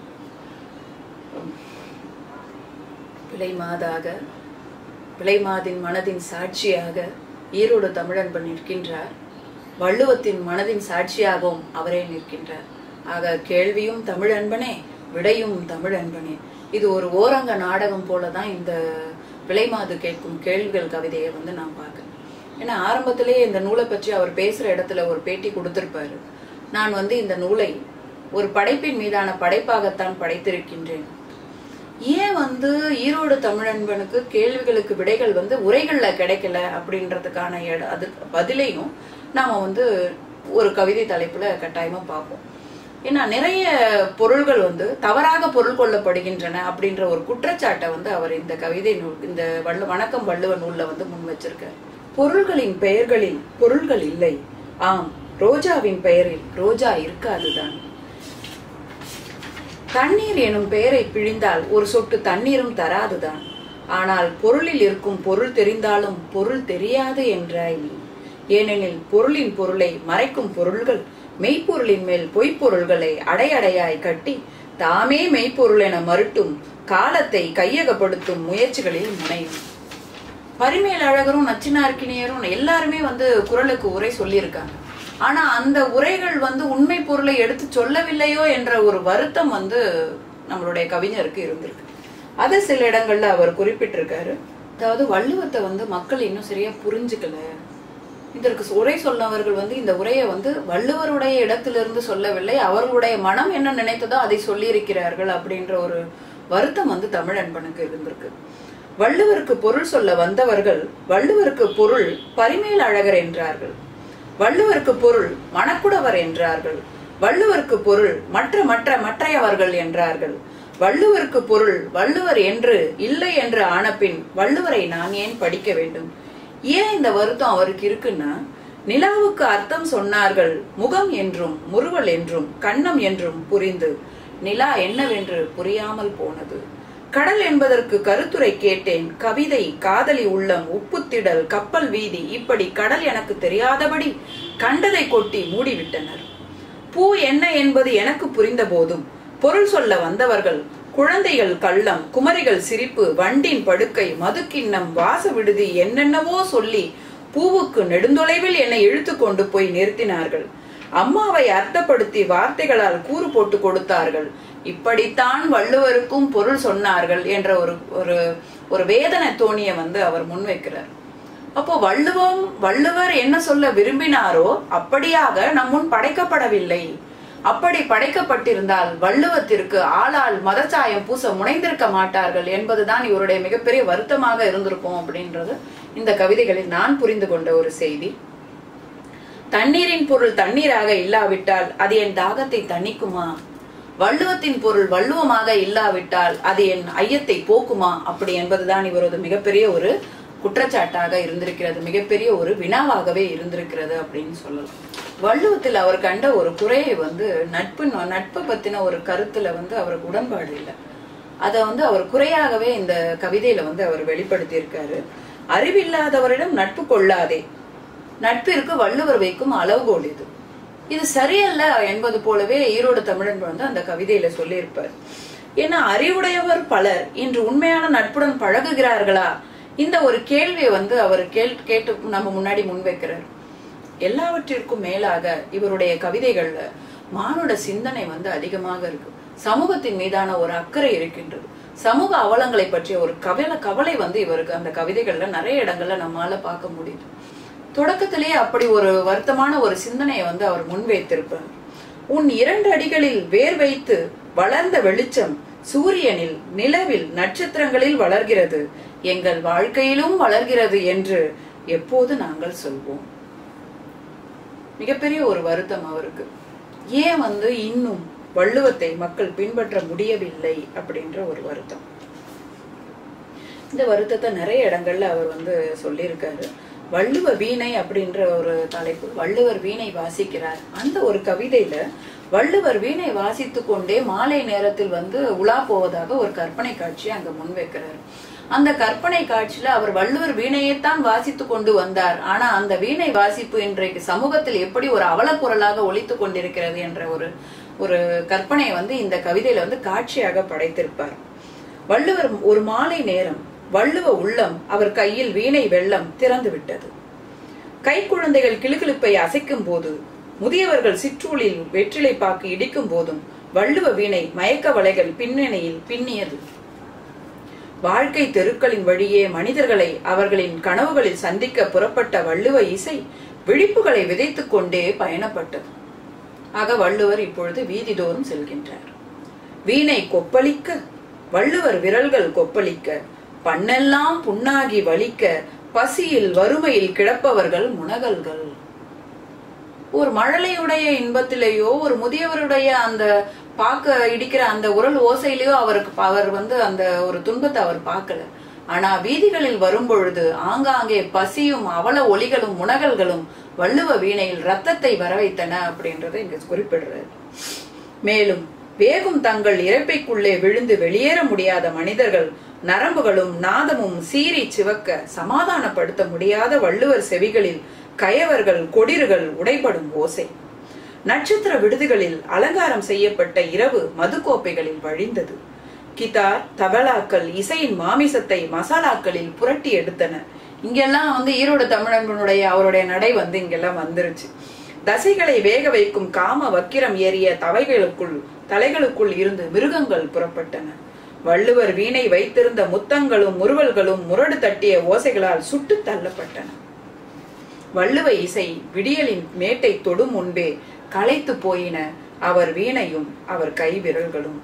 பார்க்கணும் விலைமாதாக விலைமாதின் மனதின் சாட்சியாக ஈரோடு தமிழன்பன் நிற்கின்றார் வள்ளுவத்தின் மனதின் சாட்சியாகவும் அவரே நிற்கின்றார் ஆக கேள்வியும் தமிழன்பனே விடையும் தமிழன்பனே இது ஒரு ஓரங்க நாடகம் போல தான் இந்த விலைமாது கேட்கும் கேள்விகள் கவிதையை வந்து நான் பார்க்கறேன் ஏன்னா ஆரம்பத்திலேயே இந்த நூலை பற்றி அவர் பேசுற இடத்துல ஒரு பேட்டி கொடுத்திருப்பாரு நான் வந்து இந்த நூலை ஒரு படைப்பின் மீதான படைப்பாகத்தான் படைத்திருக்கின்றேன் ஏன் வந்து ஈரோடு தமிழன்பனுக்கு கேள்விகளுக்கு விடைகள் வந்து உரைகள்ல கிடைக்கல அப்படின்றதுக்கான இட அது பதிலையும் நாம வந்து ஒரு கவிதை தலைப்புல கட்டாயமா பார்ப்போம் ஏன்னா நிறைய பொருள்கள் வந்து தவறாக பொருள் கொள்ளப்படுகின்றன அப்படின்ற ஒரு குற்றச்சாட்டை வந்து அவர் இந்த கவிதை நூல் இந்த வள்ளு வணக்கம் வள்ளுவ நூல்ல வந்து முன் வச்சிருக்கார் பொருள்களின் பெயர்களில் பொருள்கள் இல்லை ஆம் ரோஜாவின் பெயரில் ரோஜா இருக்காதுதான் தண்ணீர் எனும் பெயரை பிழிந்தால் ஒரு சொட்டு தண்ணீரும் தராதுதான் ஆனால் பொருளில் இருக்கும் பொருள் தெரிந்தாலும் பொருள் தெரியாது என்றாய் நீ ஏனெனில் பொருளின் பொருளை மறைக்கும் பொருள்கள் மெய்ப்பொருளின் மேல் பொய்ப்பொருள்களை அடையடையாய் கட்டி தாமே மெய்ப்பொருள் என மறுட்டும் காலத்தை கையகப்படுத்தும் முயற்சிகளில் முனையும் பரிமேல் அழகரும் நச்சினார்க்கினியரும் எல்லாருமே வந்து குரலுக்கு உரை சொல்லியிருக்காங்க ஆனா அந்த உரைகள் வந்து உண்மை பொருளை எடுத்து சொல்லவில்லையோ என்ற ஒரு வருத்தம் வந்து நம்மளுடைய கவிஞருக்கு இருந்திருக்கு அதை சில இடங்கள்ல அவர் குறிப்பிட்டிருக்காரு அதாவது வள்ளுவத்தை வந்து மக்கள் இன்னும் சரியா புரிஞ்சுக்கல இதற்கு உரை சொன்னவர்கள் வந்து இந்த உரையை வந்து வள்ளுவருடைய இடத்திலிருந்து சொல்லவில்லை அவர்களுடைய மனம் என்ன நினைத்ததோ அதை சொல்லியிருக்கிறார்கள் அப்படின்ற ஒரு வருத்தம் வந்து தமிழன்பனுக்கு இருந்திருக்கு வள்ளுவருக்கு பொருள் சொல்ல வந்தவர்கள் வள்ளுவருக்கு பொருள் பரிமேல் அழகர் என்றார்கள் வள்ளுவருக்கு பொருள் மணக்குடவர் என்றார்கள் வள்ளுவருக்கு பொருள் மற்ற மற்ற மற்றையவர்கள் என்றார்கள் வள்ளுவருக்கு பொருள் வள்ளுவர் என்று இல்லை என்று ஆனபின் வள்ளுவரை நான் ஏன் படிக்க வேண்டும் ஏன் இந்த வருத்தம் அவருக்கு இருக்குன்னா நிலாவுக்கு அர்த்தம் சொன்னார்கள் முகம் என்றும் முறுவல் என்றும் கண்ணம் என்றும் புரிந்து நிலா என்னவென்று புரியாமல் போனது கடல் என்பதற்கு கருத்துரை கேட்டேன் கவிதை காதலி உள்ளம் உப்புத்திடல் கப்பல் வீதி இப்படி கடல் எனக்கு தெரியாதபடி கண்டதை கொட்டி மூடிவிட்டனர் பூ என்ன என்பது எனக்கு புரிந்த போதும் பொருள் சொல்ல வந்தவர்கள் குழந்தைகள் கள்ளம் குமரிகள் சிரிப்பு வண்டின் படுக்கை மதுக்கிண்ணம் வாச விடுதி என்னென்னவோ சொல்லி பூவுக்கு நெடுந்தொலைவில் என்னை இழுத்து கொண்டு போய் நிறுத்தினார்கள் அம்மாவை அர்த்தப்படுத்தி வார்த்தைகளால் கூறு போட்டு கொடுத்தார்கள் இப்படித்தான் வள்ளுவருக்கும் பொருள் சொன்னார்கள் என்ற ஒரு ஒரு ஒரு வேதனை தோணிய வந்து அவர் முன்வைக்கிறார் அப்போ வள்ளுவம் வள்ளுவர் என்ன சொல்ல விரும்பினாரோ அப்படியாக நம் முன் படைக்கப்படவில்லை அப்படி படைக்கப்பட்டிருந்தால் வள்ளுவத்திற்கு ஆளால் மதச்சாயம் பூச முனைந்திருக்க மாட்டார்கள் என்பதுதான் இவருடைய மிகப்பெரிய வருத்தமாக இருந்திருக்கும் அப்படின்றது இந்த கவிதைகளில் நான் புரிந்து கொண்ட ஒரு செய்தி தண்ணீரின் பொருள் தண்ணீராக இல்லாவிட்டால் அது என் தாகத்தை தணிக்குமா வள்ளுவத்தின் பொருள் வள்ளுவமாக இல்லாவிட்டால் அது என் ஐயத்தை போக்குமா அப்படி என்பதுதான் இவரது மிகப்பெரிய ஒரு குற்றச்சாட்டாக இருந்திருக்கிறது மிகப்பெரிய ஒரு வினாவாகவே இருந்திருக்கிறது அப்படின்னு சொல்லலாம் வள்ளுவத்தில் அவர் கண்ட ஒரு குறையை வந்து நட்பு நட்பை பத்தின ஒரு கருத்துல வந்து அவருக்கு உடன்பாடு இல்லை அதை வந்து அவர் குறையாகவே இந்த கவிதையில வந்து அவர் வெளிப்படுத்தி இருக்காரு அறிவில்லாதவரிடம் நட்பு கொள்ளாதே நட்பிற்கு வள்ளுவர் வைக்கும் அளவுகோல் இது இது சரியல்ல என்பது போலவே ஈரோடு தமிழன் வந்து அந்த கவிதையில சொல்லியிருப்பார் ஏன்னா அறிவுடையவர் பலர் இன்று உண்மையான நட்புடன் பழகுகிறார்களா இந்த ஒரு கேள்வியை வந்து அவர் கேள் கேட்டு நம்ம முன்னாடி முன்வைக்கிறார் எல்லாவற்றிற்கும் மேலாக இவருடைய கவிதைகள்ல மானுட சிந்தனை வந்து அதிகமாக இருக்கு சமூகத்தின் மீதான ஒரு அக்கறை இருக்கின்றது சமூக அவலங்களை பற்றிய ஒரு கவலை கவலை வந்து இவருக்கு அந்த கவிதைகள்ல நிறைய இடங்கள்ல நம்மால பார்க்க முடியுது தொடக்கத்திலேயே அப்படி ஒரு வருத்தமான ஒரு சிந்தனையை வந்து அவர் முன்வைத்திருப்பார் உன் இரண்டு அடிகளில் வேர் வைத்து வளர்ந்த வெளிச்சம் சூரியனில் நிலவில் நட்சத்திரங்களில் வளர்கிறது எங்கள் வாழ்க்கையிலும் வளர்கிறது என்று எப்போது நாங்கள் சொல்வோம் மிகப்பெரிய ஒரு வருத்தம் அவருக்கு ஏன் வந்து இன்னும் வள்ளுவத்தை மக்கள் பின்பற்ற முடியவில்லை அப்படின்ற ஒரு வருத்தம் இந்த வருத்தத்தை நிறைய இடங்கள்ல அவர் வந்து சொல்லியிருக்காரு வள்ளுவ வீணை அப்படின்ற ஒரு தலைப்பு வள்ளுவர் வீணை வாசிக்கிறார் அந்த ஒரு கவிதையில வள்ளுவர் வீணை வாசித்து கொண்டே மாலை நேரத்தில் வந்து உலா போவதாக ஒரு கற்பனை காட்சி அங்க முன்வைக்கிறார் அந்த கற்பனை காட்சியில அவர் வள்ளுவர் வீணையைத்தான் வாசித்து கொண்டு வந்தார் ஆனா அந்த வீணை வாசிப்பு இன்றைக்கு சமூகத்தில் எப்படி ஒரு அவலக்குரலாக ஒலித்து கொண்டிருக்கிறது என்ற ஒரு ஒரு கற்பனையை வந்து இந்த கவிதையில வந்து காட்சியாக படைத்திருப்பார் வள்ளுவர் ஒரு மாலை நேரம் வள்ளுவ உள்ளம் அவர் கையில் வீணை வெள்ளம் திறந்து விட்டது கைக்குழந்தைகள் கிளுகிளுப்பை அசைக்கும் போது முதியவர்கள் சிற்றூளில் வெற்றிலை பாக்கு இடிக்கும் போதும் வள்ளுவ வீணை மயக்க வலைகள் பின்னணியில் பின்னியது வாழ்க்கை தெருக்களின் வழியே மனிதர்களை அவர்களின் கனவுகளில் சந்திக்க புறப்பட்ட வள்ளுவ இசை விழிப்புகளை விதைத்துக் கொண்டே பயணப்பட்டது ஆக வள்ளுவர் இப்பொழுது வீதிதோறும் செல்கின்றார் வீணை கொப்பளிக்க வள்ளுவர் விரல்கள் கொப்பளிக்க பண்ணெல்லாம் புண்ணாகி வலிக்க பசியில் வறுமையில் கிடப்பவர்கள் முனகல்கள் ஒரு மழலையுடைய இன்பத்திலேயோ ஒரு முதியவருடைய அந்த பாக்க இடிக்கிற அந்த உரல் ஓசையிலேயோ அவருக்கு அவர் வந்து அந்த ஒரு துன்பத்தை அவர் பார்க்கல ஆனா வீதிகளில் வரும் பொழுது ஆங்காங்கே பசியும் அவல ஒலிகளும் முனகல்களும் வள்ளுவ வீணையில் ரத்தத்தை வரவைத்தன அப்படின்றத இங்க குறிப்பிடுறாரு மேலும் வேகும் தங்கள் இறப்பைக்குள்ளே விழுந்து வெளியேற முடியாத மனிதர்கள் நரம்புகளும் நாதமும் சீறி சிவக்க சமாதானப்படுத்த முடியாத வள்ளுவர் செவிகளில் கயவர்கள் கொடிர்கள் உடைபடும் ஓசை நட்சத்திர விடுதிகளில் அலங்காரம் செய்யப்பட்ட இரவு மதுக்கோப்பைகளில் வழிந்தது கிதார் தபலாக்கள் இசையின் மாமிசத்தை மசாலாக்களில் புரட்டி எடுத்தன இங்கெல்லாம் வந்து ஈரோடு தமிழர்களுடைய அவருடைய நடை வந்து இங்கெல்லாம் வந்துருச்சு தசைகளை வேக வைக்கும் காம வக்கிரம் ஏறிய தவைகளுக்குள் தலைகளுக்குள் இருந்து மிருகங்கள் புறப்பட்டன வள்ளுவர் வீணை வைத்திருந்த முத்தங்களும் முறுவல்களும் முரடு தட்டிய ஓசைகளால் சுட்டு தள்ளப்பட்டன வள்ளுவ இசை விடியலின் மேட்டை தொடும் முன்பே களைத்து போயின அவர் வீணையும் அவர் கை விரல்களும்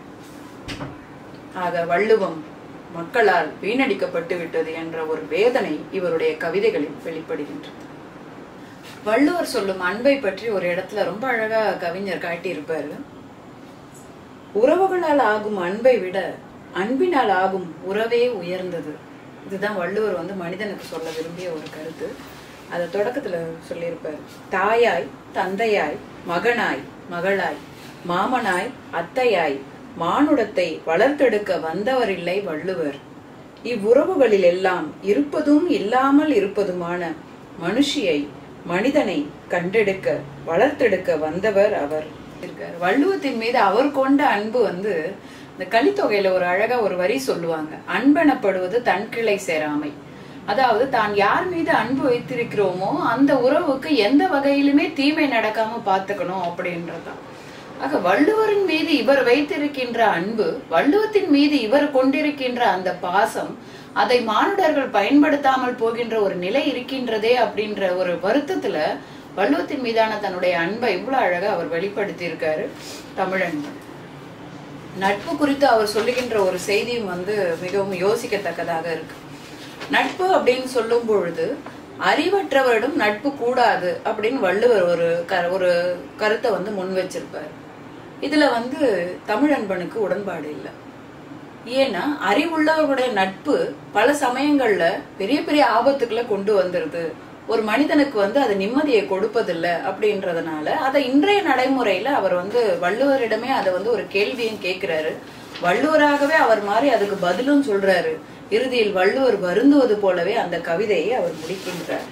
ஆக வள்ளுவம் மக்களால் வீணடிக்கப்பட்டு விட்டது என்ற ஒரு வேதனை இவருடைய கவிதைகளில் வெளிப்படுகின்றது வள்ளுவர் சொல்லும் அன்பை பற்றி ஒரு இடத்துல ரொம்ப அழகா கவிஞர் காட்டியிருப்பாரு உறவுகளால் ஆகும் அன்பை விட அன்பினால் ஆகும் உறவே உயர்ந்தது இதுதான் வள்ளுவர் வந்து மனிதனுக்கு சொல்ல விரும்பிய ஒரு கருத்து அதை தொடக்கத்துல சொல்லியிருப்பார் தாயாய் தந்தையாய் மகனாய் மகளாய் மாமனாய் அத்தையாய் மானுடத்தை வளர்த்தெடுக்க வந்தவரில்லை வள்ளுவர் இவ்வுறவுகளில் எல்லாம் இருப்பதும் இல்லாமல் இருப்பதுமான மனுஷியை மனிதனை கண்டெடுக்க வளர்த்தெடுக்க வந்தவர் அவர் இருக்கார் வள்ளுவத்தின் மீது அவர் கொண்ட அன்பு வந்து இந்த கலித்தொகையில ஒரு அழகா ஒரு வரி சொல்லுவாங்க அன்பெனப்படுவது தன் கிளை சேராமை அதாவது தான் யார் மீது அன்பு வைத்திருக்கிறோமோ அந்த உறவுக்கு எந்த வகையிலுமே தீமை நடக்காம பாத்துக்கணும் அப்படின்றதுதான் ஆக வள்ளுவரின் மீது இவர் வைத்திருக்கின்ற அன்பு வள்ளுவத்தின் மீது இவர் கொண்டிருக்கின்ற அந்த பாசம் அதை மானுடர்கள் பயன்படுத்தாமல் போகின்ற ஒரு நிலை இருக்கின்றதே அப்படின்ற ஒரு வருத்தத்துல வள்ளுவத்தின் மீதான தன்னுடைய அன்பை இவ்வளவு அழகா அவர் வெளிப்படுத்தி இருக்காரு தமிழன்பன் நட்பு குறித்து அவர் சொல்லுகின்ற ஒரு செய்தியும் வந்து மிகவும் யோசிக்கத்தக்கதாக இருக்கு நட்பு அப்படின்னு சொல்லும் பொழுது அறிவற்றவரிடம் நட்பு கூடாது அப்படின்னு வள்ளுவர் ஒரு க ஒரு கருத்தை வந்து முன் வச்சிருப்பார் இதுல வந்து தமிழன்பனுக்கு உடன்பாடு இல்லை ஏன்னா அறிவுள்ளவர்களுடைய நட்பு பல சமயங்கள்ல பெரிய பெரிய ஆபத்துக்களை கொண்டு வந்துருது ஒரு மனிதனுக்கு வந்து அது நிம்மதியை கொடுப்பதில்லை அப்படின்றதுனால அதை இன்றைய நடைமுறையில அவர் வந்து வள்ளுவரிடமே அதை வந்து ஒரு கேள்வியும் கேட்கிறாரு வள்ளுவராகவே அவர் மாதிரி அதுக்கு பதிலும் சொல்றாரு இறுதியில் வள்ளுவர் வருந்துவது போலவே அந்த கவிதையை அவர் முடிக்கின்றார்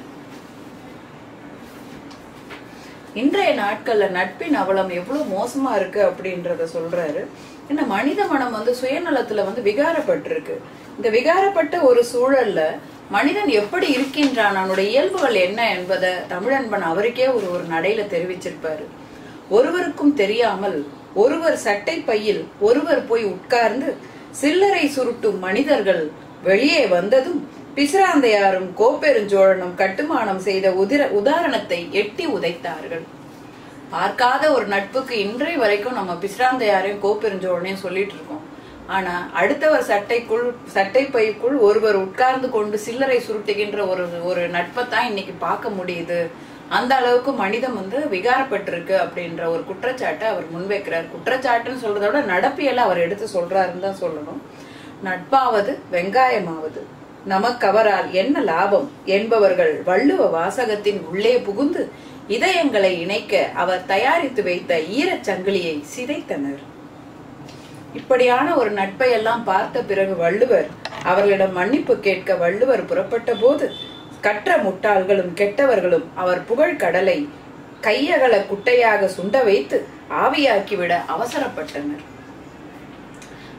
இன்றைய நாட்கள்ல நட்பின் அவலம் எவ்வளவு மோசமா இருக்கு அப்படின்றத சொல்றாரு ஏன்னா மனித மனம் வந்து சுயநலத்துல வந்து விகாரப்பட்டிருக்கு இந்த விகாரப்பட்ட ஒரு சூழல்ல மனிதன் எப்படி இருக்கின்றான் அவனுடைய இயல்புகள் என்ன என்பதை தமிழன்பன் அவருக்கே ஒரு ஒரு நடையில தெரிவிச்சிருப்பாரு ஒருவருக்கும் தெரியாமல் ஒருவர் சட்டை பையில் ஒருவர் போய் உட்கார்ந்து சில்லறை சுருட்டும் மனிதர்கள் வெளியே வந்ததும் பிசிராந்தையாரும் கோப்பெருஞ்சோழனும் கட்டுமானம் செய்த உதிர உதாரணத்தை எட்டி உதைத்தார்கள் பார்க்காத ஒரு நட்புக்கு இன்றைய வரைக்கும் நம்ம பிசிராந்தையாரையும் கோப்பெருஞ்சோழனையும் சொல்லிட்டு இருக்கோம் ஆனா அடுத்தவர் சட்டைக்குள் சட்டை பைக்குள் ஒருவர் உட்கார்ந்து கொண்டு சில்லறை சுருட்டுகின்ற ஒரு ஒரு நட்பை தான் இன்னைக்கு பார்க்க முடியுது அந்த அளவுக்கு மனிதம் வந்து விகாரப்பட்டிருக்கு அப்படின்ற ஒரு குற்றச்சாட்டை அவர் முன்வைக்கிறார் குற்றச்சாட்டுன்னு சொல்றதை விட நடப்பியல அவர் எடுத்து சொல்றாருன்னு தான் சொல்லணும் நட்பாவது வெங்காயமாவது நமக்கவரால் என்ன லாபம் என்பவர்கள் வள்ளுவ வாசகத்தின் உள்ளே புகுந்து இதயங்களை இணைக்க அவர் தயாரித்து வைத்த ஈரச் சங்கிலியை சிதைத்தனர் இப்படியான ஒரு நட்பை எல்லாம் பார்த்த பிறகு வள்ளுவர் அவர்களிடம் மன்னிப்பு கேட்க வள்ளுவர் புறப்பட்ட போது கற்ற முட்டாள்களும் கெட்டவர்களும் அவர் புகழ் கடலை கையகல குட்டையாக சுண்ட வைத்து ஆவியாக்கிவிட அவசரப்பட்டனர்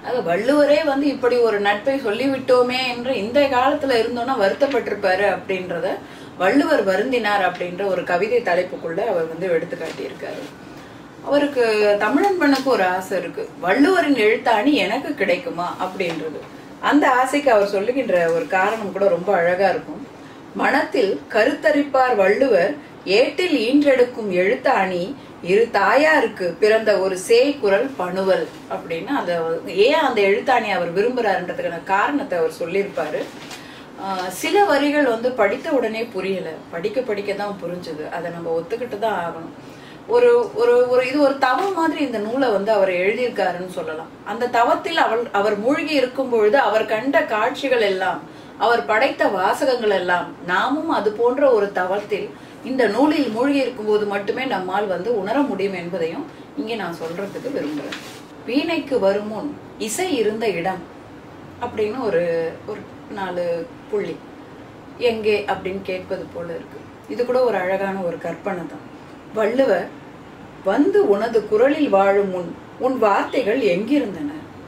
அது வள்ளுவரே வந்து இப்படி ஒரு நட்பை சொல்லிவிட்டோமே என்று இந்த காலத்துல இருந்தோம்னா வருத்தப்பட்டிருப்பாரு அப்படின்றத வள்ளுவர் வருந்தினார் அப்படின்ற ஒரு கவிதை தலைப்புக்குள்ள அவர் வந்து எடுத்து காட்டியிருக்காரு அவருக்கு தமிழன்பனுக்கு ஒரு ஆசை இருக்கு வள்ளுவரின் எழுத்தாணி எனக்கு கிடைக்குமா அப்படின்றது அந்த ஆசைக்கு அவர் சொல்லுகின்ற ஒரு காரணம் கூட ரொம்ப அழகா இருக்கும் மனத்தில் கருத்தரிப்பார் வள்ளுவர் ஏட்டில் ஈன்றெடுக்கும் எழுத்தாணி இரு தாயாருக்கு பிறந்த ஒரு சேய் குரல் பணுவல் அப்படின்னு அதை ஏன் அந்த எழுத்தாணி அவர் விரும்புறாருன்றதுக்கான காரணத்தை அவர் சொல்லியிருப்பாரு ஆஹ் சில வரிகள் வந்து படித்த உடனே புரியல படிக்க படிக்க தான் புரிஞ்சுது அதை நம்ம ஒத்துக்கிட்டு தான் ஆகணும் ஒரு ஒரு ஒரு இது ஒரு தவம் மாதிரி இந்த நூலை வந்து அவர் எழுதியிருக்காருன்னு சொல்லலாம் அந்த தவத்தில் அவள் அவர் மூழ்கி இருக்கும் பொழுது அவர் கண்ட காட்சிகள் எல்லாம் அவர் படைத்த வாசகங்கள் எல்லாம் நாமும் அது போன்ற ஒரு தவத்தில் இந்த நூலில் மூழ்கி இருக்கும்போது மட்டுமே நம்மால் வந்து உணர முடியும் என்பதையும் இங்கே நான் சொல்றதுக்கு விரும்புறேன் வீணைக்கு வரும் முன் இசை இருந்த இடம் அப்படின்னு ஒரு ஒரு நாலு புள்ளி எங்கே அப்படின்னு கேட்பது போல இருக்கு இது கூட ஒரு அழகான ஒரு கற்பனை தான் வள்ளுவர் வந்து உனது குரலில் வாழும் முன் உன் வார்த்தைகள் எங்கிருந்தன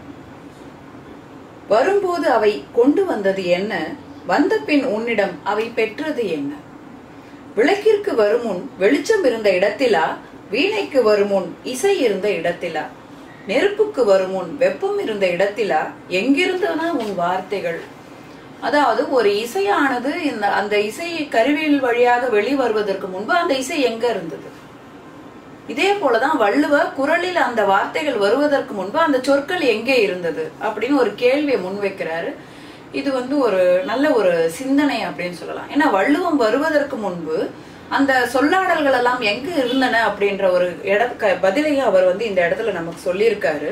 வரும்போது அவை கொண்டு வந்தது என்ன வந்த பின் உன்னிடம் அவை பெற்றது என்ன விளக்கிற்கு வருமுன் வெளிச்சம் இருந்த இடத்திலா வீணைக்கு வருமுன் இசை இருந்த இடத்திலா நெருப்புக்கு வருமுன் வெப்பம் இருந்த இடத்திலா எங்கிருந்தன உன் வார்த்தைகள் அதாவது ஒரு இசையானது இந்த அந்த இசை கருவியில் வழியாக வெளிவருவதற்கு முன்பு அந்த இசை எங்க இருந்தது இதே போலதான் வள்ளுவ குரலில் அந்த வார்த்தைகள் வருவதற்கு முன்பு அந்த சொற்கள் எங்கே இருந்தது அப்படின்னு ஒரு கேள்வியை முன்வைக்கிறாரு இது வந்து ஒரு நல்ல ஒரு சிந்தனை அப்படின்னு சொல்லலாம் ஏன்னா வள்ளுவம் வருவதற்கு முன்பு அந்த சொல்லாடல்கள் எல்லாம் எங்க இருந்தன அப்படின்ற ஒரு இட க- பதிலையும் அவர் வந்து இந்த இடத்துல நமக்கு சொல்லியிருக்காரு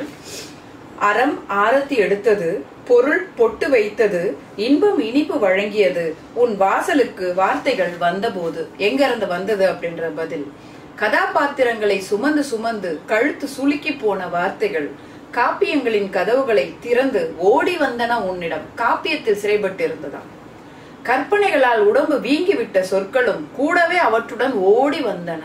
அறம் ஆரத்தி எடுத்தது பொருள் பொட்டு வைத்தது இன்பம் இனிப்பு வழங்கியது உன் வாசலுக்கு வார்த்தைகள் வந்தபோது எங்க இருந்து வந்தது அப்படின்ற பதில் கதாபாத்திரங்களை சுமந்து சுமந்து கழுத்து சுளுக்கி போன வார்த்தைகள் காப்பியங்களின் கதவுகளை திறந்து ஓடி வந்தன உன்னிடம் காப்பியத்தில் சிறைப்பட்டு இருந்ததாம் கற்பனைகளால் உடம்பு வீங்கிவிட்ட சொற்களும் கூடவே அவற்றுடன் ஓடி வந்தன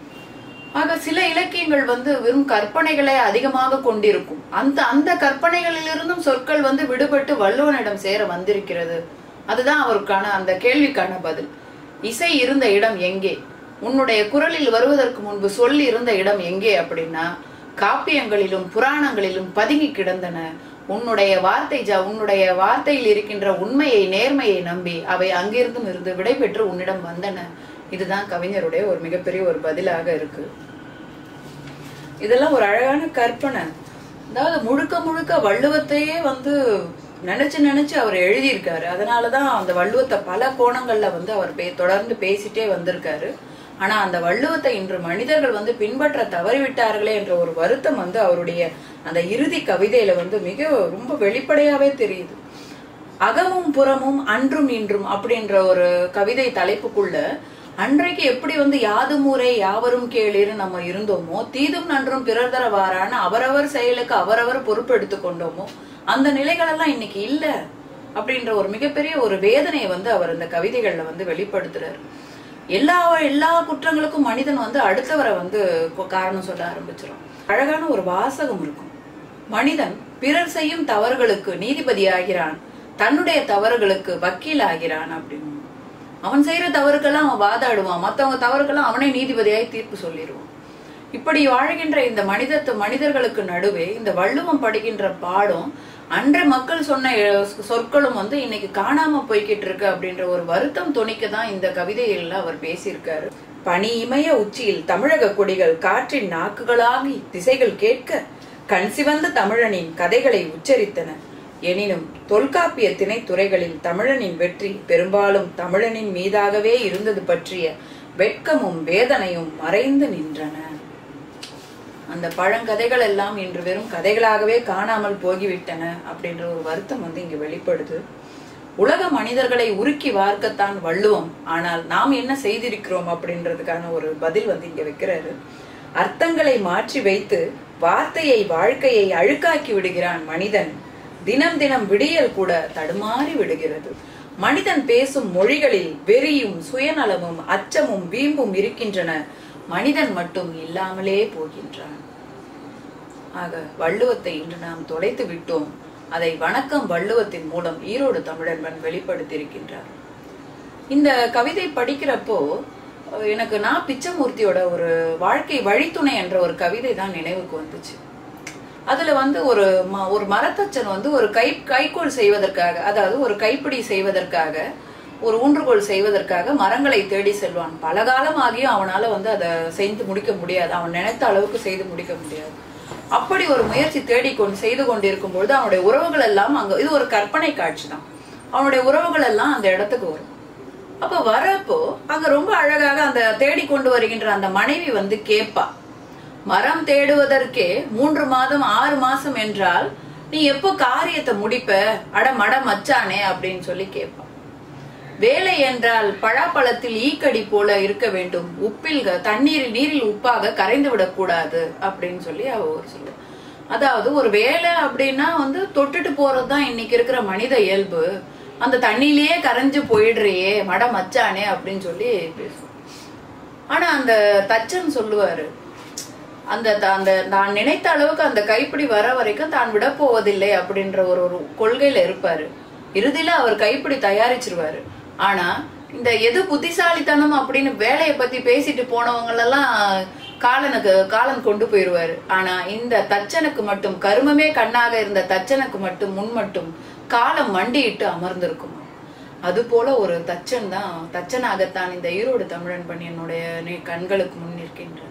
ஆக சில இலக்கியங்கள் வந்து வெறும் கற்பனைகளை அதிகமாக கொண்டிருக்கும் அந்த அந்த கற்பனைகளிலிருந்தும் சொற்கள் வந்து விடுபட்டு வள்ளுவனிடம் சேர வந்திருக்கிறது அதுதான் அவருக்கான அந்த கேள்விக்கான பதில் இசை இருந்த இடம் எங்கே உன்னுடைய குரலில் வருவதற்கு முன்பு சொல்லி இருந்த இடம் எங்கே அப்படின்னா காப்பியங்களிலும் புராணங்களிலும் பதுங்கி கிடந்தன உன்னுடைய வார்த்தை ஜ உன்னுடைய வார்த்தையில் இருக்கின்ற உண்மையை நேர்மையை நம்பி அவை அங்கிருந்தும் இருந்து விடைபெற்று உன்னிடம் வந்தன இதுதான் கவிஞருடைய ஒரு மிகப்பெரிய ஒரு பதிலாக இருக்கு இதெல்லாம் ஒரு அழகான கற்பனை அதாவது முழுக்க முழுக்க வள்ளுவத்தையே வந்து நினைச்சு நினைச்சு அவர் எழுதியிருக்காரு அதனாலதான் அந்த வள்ளுவத்தை பல கோணங்கள்ல வந்து அவர் பே தொடர்ந்து பேசிட்டே வந்திருக்காரு ஆனா அந்த வள்ளுவத்தை இன்று மனிதர்கள் வந்து பின்பற்ற தவறிவிட்டார்களே என்ற ஒரு வருத்தம் வந்து அவருடைய அந்த இறுதி கவிதையில வந்து மிக ரொம்ப வெளிப்படையாவே தெரியுது அகமும் புறமும் அன்றும் இன்றும் அப்படின்ற ஒரு கவிதை தலைப்புக்குள்ள அன்றைக்கு எப்படி வந்து யாதும் ஊரே யாவரும் கேளிரு நம்ம இருந்தோமோ தீதும் நன்றும் பிறர் தர வாரான அவரவர் செயலுக்கு அவரவர் பொறுப்பெடுத்து கொண்டோமோ அந்த நிலைகளெல்லாம் இன்னைக்கு இல்ல அப்படின்ற ஒரு மிகப்பெரிய ஒரு வேதனையை வந்து அவர் இந்த கவிதைகள்ல வந்து வெளிப்படுத்துறாரு எல்லா எல்லா குற்றங்களுக்கும் மனிதன் வந்து அடுத்தவரை வந்து கொ- காரணம் சொல்ல ஆரம்பிச்சிடும் அழகான ஒரு வாசகம் இருக்கும் மனிதன் பிறர் செய்யும் தவறுகளுக்கு நீதிபதி ஆகிறான் தன்னுடைய தவறுகளுக்கு வக்கீல் ஆகிறான் அப்படின்னு அவன் செய்யற தவறுக்கெல்லாம் அவன் வாதாடுவான் மத்தவங்க தவறுக்கெல்லாம் அவனே நீதிபதியாய் தீர்ப்பு சொல்லிடுவான் இப்படி வாழ்கின்ற இந்த மனிதத்து மனிதர்களுக்கு நடுவே இந்த வள்ளுவம் படுகின்ற பாடம் அன்ற மக்கள் சொன்ன எ- சொற்களும் வந்து இன்னைக்கு காணாம போய்கிட்டு இருக்கு அப்படின்ற ஒரு வருத்தம் துணிக்க தான் இந்த கவிதைகள்ல அவர் பேசியிருக்காரு பனி இமய உச்சியில் தமிழக கொடிகள் காற்றின் நாக்குகளாகி திசைகள் கேட்க கண் சிவந்த தமிழனின் கதைகளை உச்சரித்தன எனினும் தொல்காப்பிய திணைத்துறைகளில் தமிழனின் வெற்றி பெரும்பாலும் தமிழனின் மீதாகவே இருந்தது பற்றிய வெட்கமும் வேதனையும் மறைந்து நின்றன அந்த பழங்கதைகள் எல்லாம் இன்று வெறும் கதைகளாகவே காணாமல் போகிவிட்டன அப்படின்ற ஒரு வருத்தம் வந்து இங்க வெளிப்படுது உலக மனிதர்களை உருக்கி வார்க்கத்தான் வள்ளுவம் ஆனால் நாம் என்ன செய்திருக்கிறோம் அப்படின்றதுக்கான ஒரு பதில் வந்து இங்க வைக்கிறாரு அர்த்தங்களை மாற்றி வைத்து வார்த்தையை வாழ்க்கையை அழுக்காக்கி விடுகிறான் மனிதன் தினம் தினம் விடியல் கூட தடுமாறி விடுகிறது மனிதன் பேசும் மொழிகளில் வெறியும் சுயநலமும் அச்சமும் வீம்பும் இருக்கின்றன மனிதன் மட்டும் இல்லாமலே போகின்றான் ஆக வள்ளுவத்தை இன்று நாம் தொலைத்து விட்டோம் அதை வணக்கம் வள்ளுவத்தின் மூலம் ஈரோடு தமிழன்பன் வெளிப்படுத்தியிருக்கின்றார் இந்த கவிதை படிக்கிறப்போ அஹ், எனக்கு நான் பிச்சமூர்த்தியோட ஒரு வாழ்க்கை வழித்துணை என்ற ஒரு கவிதை தான் நினைவுக்கு வந்துச்சு அதுல வந்து ஒரு ம- ஒரு மரத்தச்சன் வந்து ஒரு கை கைக்கோள் செய்வதற்காக அதாவது ஒரு கைப்பிடி செய்வதற்காக ஒரு ஊன்றுகோல் செய்வதற்காக மரங்களை தேடி செல்வான் பல காலமாகியும் அவனால வந்து அதை செய்து முடிக்க முடியாது அவன் நினைத்த அளவுக்கு செய்து முடிக்க முடியாது அப்படி ஒரு முயற்சி தேடிக்கொண்டு செய்து கொண்டிருக்கும் பொழுது அவனுடைய உறவுகள் எல்லாம் அங்க இது ஒரு கற்பனை காட்சி தான் அவனுடைய உறவுகள் எல்லாம் அந்த இடத்துக்கு வரும் அப்ப வரப்போ அங்க ரொம்ப அழகாக அந்த தேடிக்கொண்டு வருகின்ற அந்த மனைவி வந்து கேப்பா மரம் தேடுவதற்கே மூன்று மாதம் ஆறு மாசம் என்றால் நீ எப்போ காரியத்தை முடிப்ப அட மட மச்சானே அப்படின்னு சொல்லி கேட்பான் வேலை என்றால் பழாப்பழத்தில் ஈக்கடி போல இருக்க வேண்டும் உப்பில் க- தண்ணீரில் நீரில் உப்பாக கரைந்து விடக்கூடாது அப்படின்னு சொல்லி அவ ஒரு சொல்லுவா அதாவது ஒரு வேலை அப்படின்னா வந்து தொட்டுட்டு போறதுதான் இன்னைக்கு இருக்கிற மனித இயல்பு அந்த தண்ணியிலேயே கரைஞ்சு போயிடுறியே மட மச்சானே அப்படின்னு சொல்லி பேசுவோம் ஆனா அந்த தச்சன் சொல்லுவாரு அந்த த- அந்த நான் நினைத்த அளவுக்கு அந்த கைப்பிடி வர வரைக்கும் தான் விட போவதில்லை அப்படின்ற ஒரு ஒரு கொள்கையில இருப்பாரு இறுதியில அவர் கைப்பிடி தயாரிச்சிருவாரு ஆனா இந்த எது புத்திசாலித்தனம் அப்படின்னு வேலையை பத்தி பேசிட்டு போனவங்க எல்லாம் காலனுக்கு காலன் கொண்டு போயிருவாரு ஆனா இந்த தச்சனுக்கு மட்டும் கருமமே கண்ணாக இருந்த தச்சனுக்கு மட்டும் முன் மட்டும் காலம் மண்டியிட்டு அமர்ந்திருக்குமா அது போல ஒரு தச்சன் தான் தச்சனாகத்தான் இந்த ஈரோடு தமிழன் பண்ணி என்னுடைய நே- கண்களுக்கு முன் நிற்கின்றார்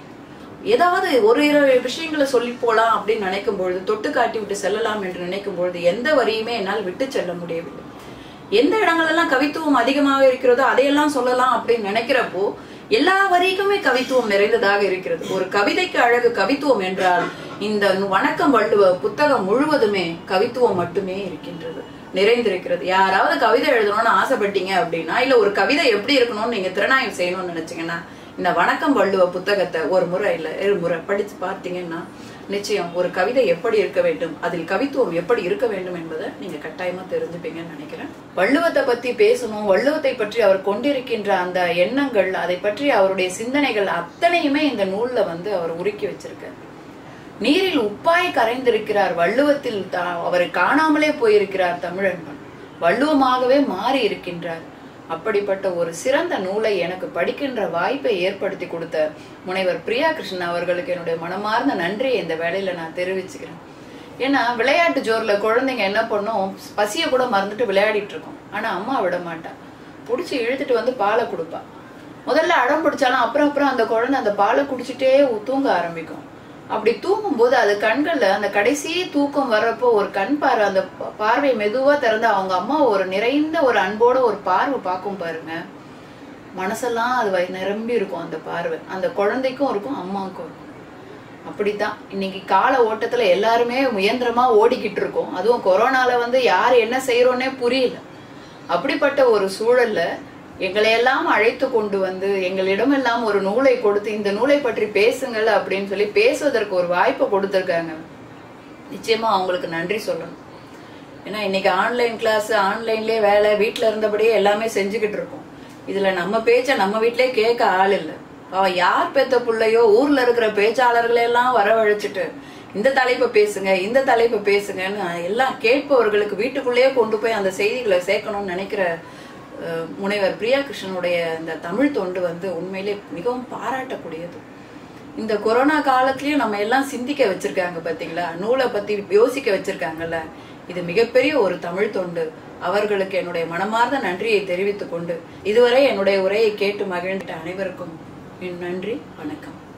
ஏதாவது ஒரு இரு விஷயங்களை சொல்லி போலாம் அப்படின்னு நினைக்கும் பொழுது தொட்டு காட்டி விட்டு செல்லலாம் என்று நினைக்கும் பொழுது எந்த வரியுமே என்னால் விட்டு செல்ல முடியவில்லை எந்த இடங்களெல்லாம் கவித்துவம் அதிகமாக இருக்கிறதோ அதையெல்லாம் சொல்லலாம் அப்படின்னு நினைக்கிறப்போ எல்லா வரிக்குமே கவித்துவம் நிறைந்ததாக இருக்கிறது ஒரு கவிதைக்கு அழகு கவித்துவம் என்றால் இந்த வணக்கம் வள்ளுவ புத்தகம் முழுவதுமே கவித்துவம் மட்டுமே இருக்கின்றது நிறைந்திருக்கிறது யாராவது கவிதை எழுதணும்னு ஆசைப்பட்டீங்க அப்படின்னா இல்ல ஒரு கவிதை எப்படி இருக்கணும்னு நீங்க திறனாய்வு செய்யணும்னு நினைச்சீங்கன்னா இந்த வணக்கம் வள்ளுவ புத்தகத்தை ஒரு முறை இல்ல இரு முறை படிச்சு பார்த்தீங்கன்னா நிச்சயம் ஒரு கவிதை எப்படி இருக்க வேண்டும் அதில் கவித்துவம் எப்படி இருக்க வேண்டும் என்பதை நீங்க கட்டாயமா தெரிஞ்சுப்பீங்கன்னு நினைக்கிறேன் வள்ளுவத்தை பத்தி பேசணும் வள்ளுவத்தை பற்றி அவர் கொண்டிருக்கின்ற அந்த எண்ணங்கள் அதை பற்றி அவருடைய சிந்தனைகள் அத்தனையுமே இந்த நூல்ல வந்து அவர் உருக்கி வச்சிருக்கார் நீரில் உப்பாய் கரைந்திருக்கிறார் வள்ளுவத்தில் தா- அவரை காணாமலே போயிருக்கிறார் தமிழன்பன் வள்ளுவமாகவே மாறி இருக்கின்றார் அப்படிப்பட்ட ஒரு சிறந்த நூலை எனக்கு படிக்கின்ற வாய்ப்பை ஏற்படுத்தி கொடுத்த முனைவர் பிரியா கிருஷ்ணன் அவர்களுக்கு என்னுடைய மனமார்ந்த நன்றியை இந்த வேலையில நான் தெரிவிச்சுக்கிறேன் ஏன்னா விளையாட்டு ஜோர்ல குழந்தைங்க என்ன பண்ணும் பசிய கூட மறந்துட்டு விளையாடிட்டு இருக்கும் ஆனா அம்மா விட மாட்டா புடிச்சு இழுத்துட்டு வந்து பாலை கொடுப்பா முதல்ல அடம் பிடிச்சாலும் அப்புறம் அப்புறம் அந்த குழந்தை அந்த பாலை குடிச்சிட்டே தூங்க ஆரம்பிக்கும் அப்படி தூங்கும்போது அது கண்கள்ல அந்த கடைசி தூக்கம் வர்றப்போ ஒரு கண் பார்வை அந்த பா- பார்வை மெதுவா திறந்து அவங்க அம்மா ஒரு நிறைந்த ஒரு அன்போட ஒரு பார்வை பார்க்கும் பாருங்க மனசெல்லாம் அது வை- நிரம்பி இருக்கும் அந்த பார்வை அந்த குழந்தைக்கும் இருக்கும் அம்மாவுக்கும் இருக்கும் அப்படித்தான் இன்னைக்கு கால ஓட்டத்துல எல்லாருமே முயந்திரமா ஓடிக்கிட்டு இருக்கோம் அதுவும் கொரோனால வந்து யார் என்ன செய்யறோன்னே புரியல அப்படிப்பட்ட ஒரு சூழல்ல எங்களையெல்லாம் அழைத்து கொண்டு வந்து எங்களிடமெல்லாம் ஒரு நூலை கொடுத்து இந்த நூலை பற்றி பேசுங்கள் அப்படின்னு சொல்லி பேசுவதற்கு ஒரு வாய்ப்பை கொடுத்துருக்காங்க நிச்சயமா அவங்களுக்கு நன்றி சொல்லணும் ஏன்னா இன்னைக்கு ஆன்லைன் கிளாஸ் ஆன்லைன்லயே வேலை வீட்ல இருந்தபடியே எல்லாமே செஞ்சுக்கிட்டு இருக்கோம் இதுல நம்ம பேச்ச நம்ம வீட்லயே கேட்க ஆள் இல்ல அவ யார் பெத்த புள்ளையோ ஊர்ல இருக்கிற பேச்சாளர்களை எல்லாம் வரவழைச்சிட்டு இந்த தலைப்பை பேசுங்க இந்த தலைப்பை பேசுங்கன்னு எல்லாம் கேட்பவர்களுக்கு வீட்டுக்குள்ளேயே கொண்டு போய் அந்த செய்திகளை சேர்க்கணும்னு நினைக்கிற அஹ், முனைவர் பிரியா கிருஷ்ணனுடைய இந்த தமிழ் தொண்டு வந்து உண்மையிலே மிகவும் பாராட்டக்கூடியது இந்த கொரோனா காலத்திலயும் நம்ம எல்லாம் சிந்திக்க வச்சிருக்காங்க பாத்தீங்களா நூலை பத்தி யோசிக்க வச்சிருக்காங்கல்ல இது மிகப்பெரிய ஒரு தமிழ் தொண்டு அவர்களுக்கு என்னுடைய மனமார்ந்த நன்றியை தெரிவித்துக் கொண்டு இதுவரை என்னுடைய உரையை கேட்டு மகிழ்ந்த அனைவருக்கும் என் நன்றி வணக்கம்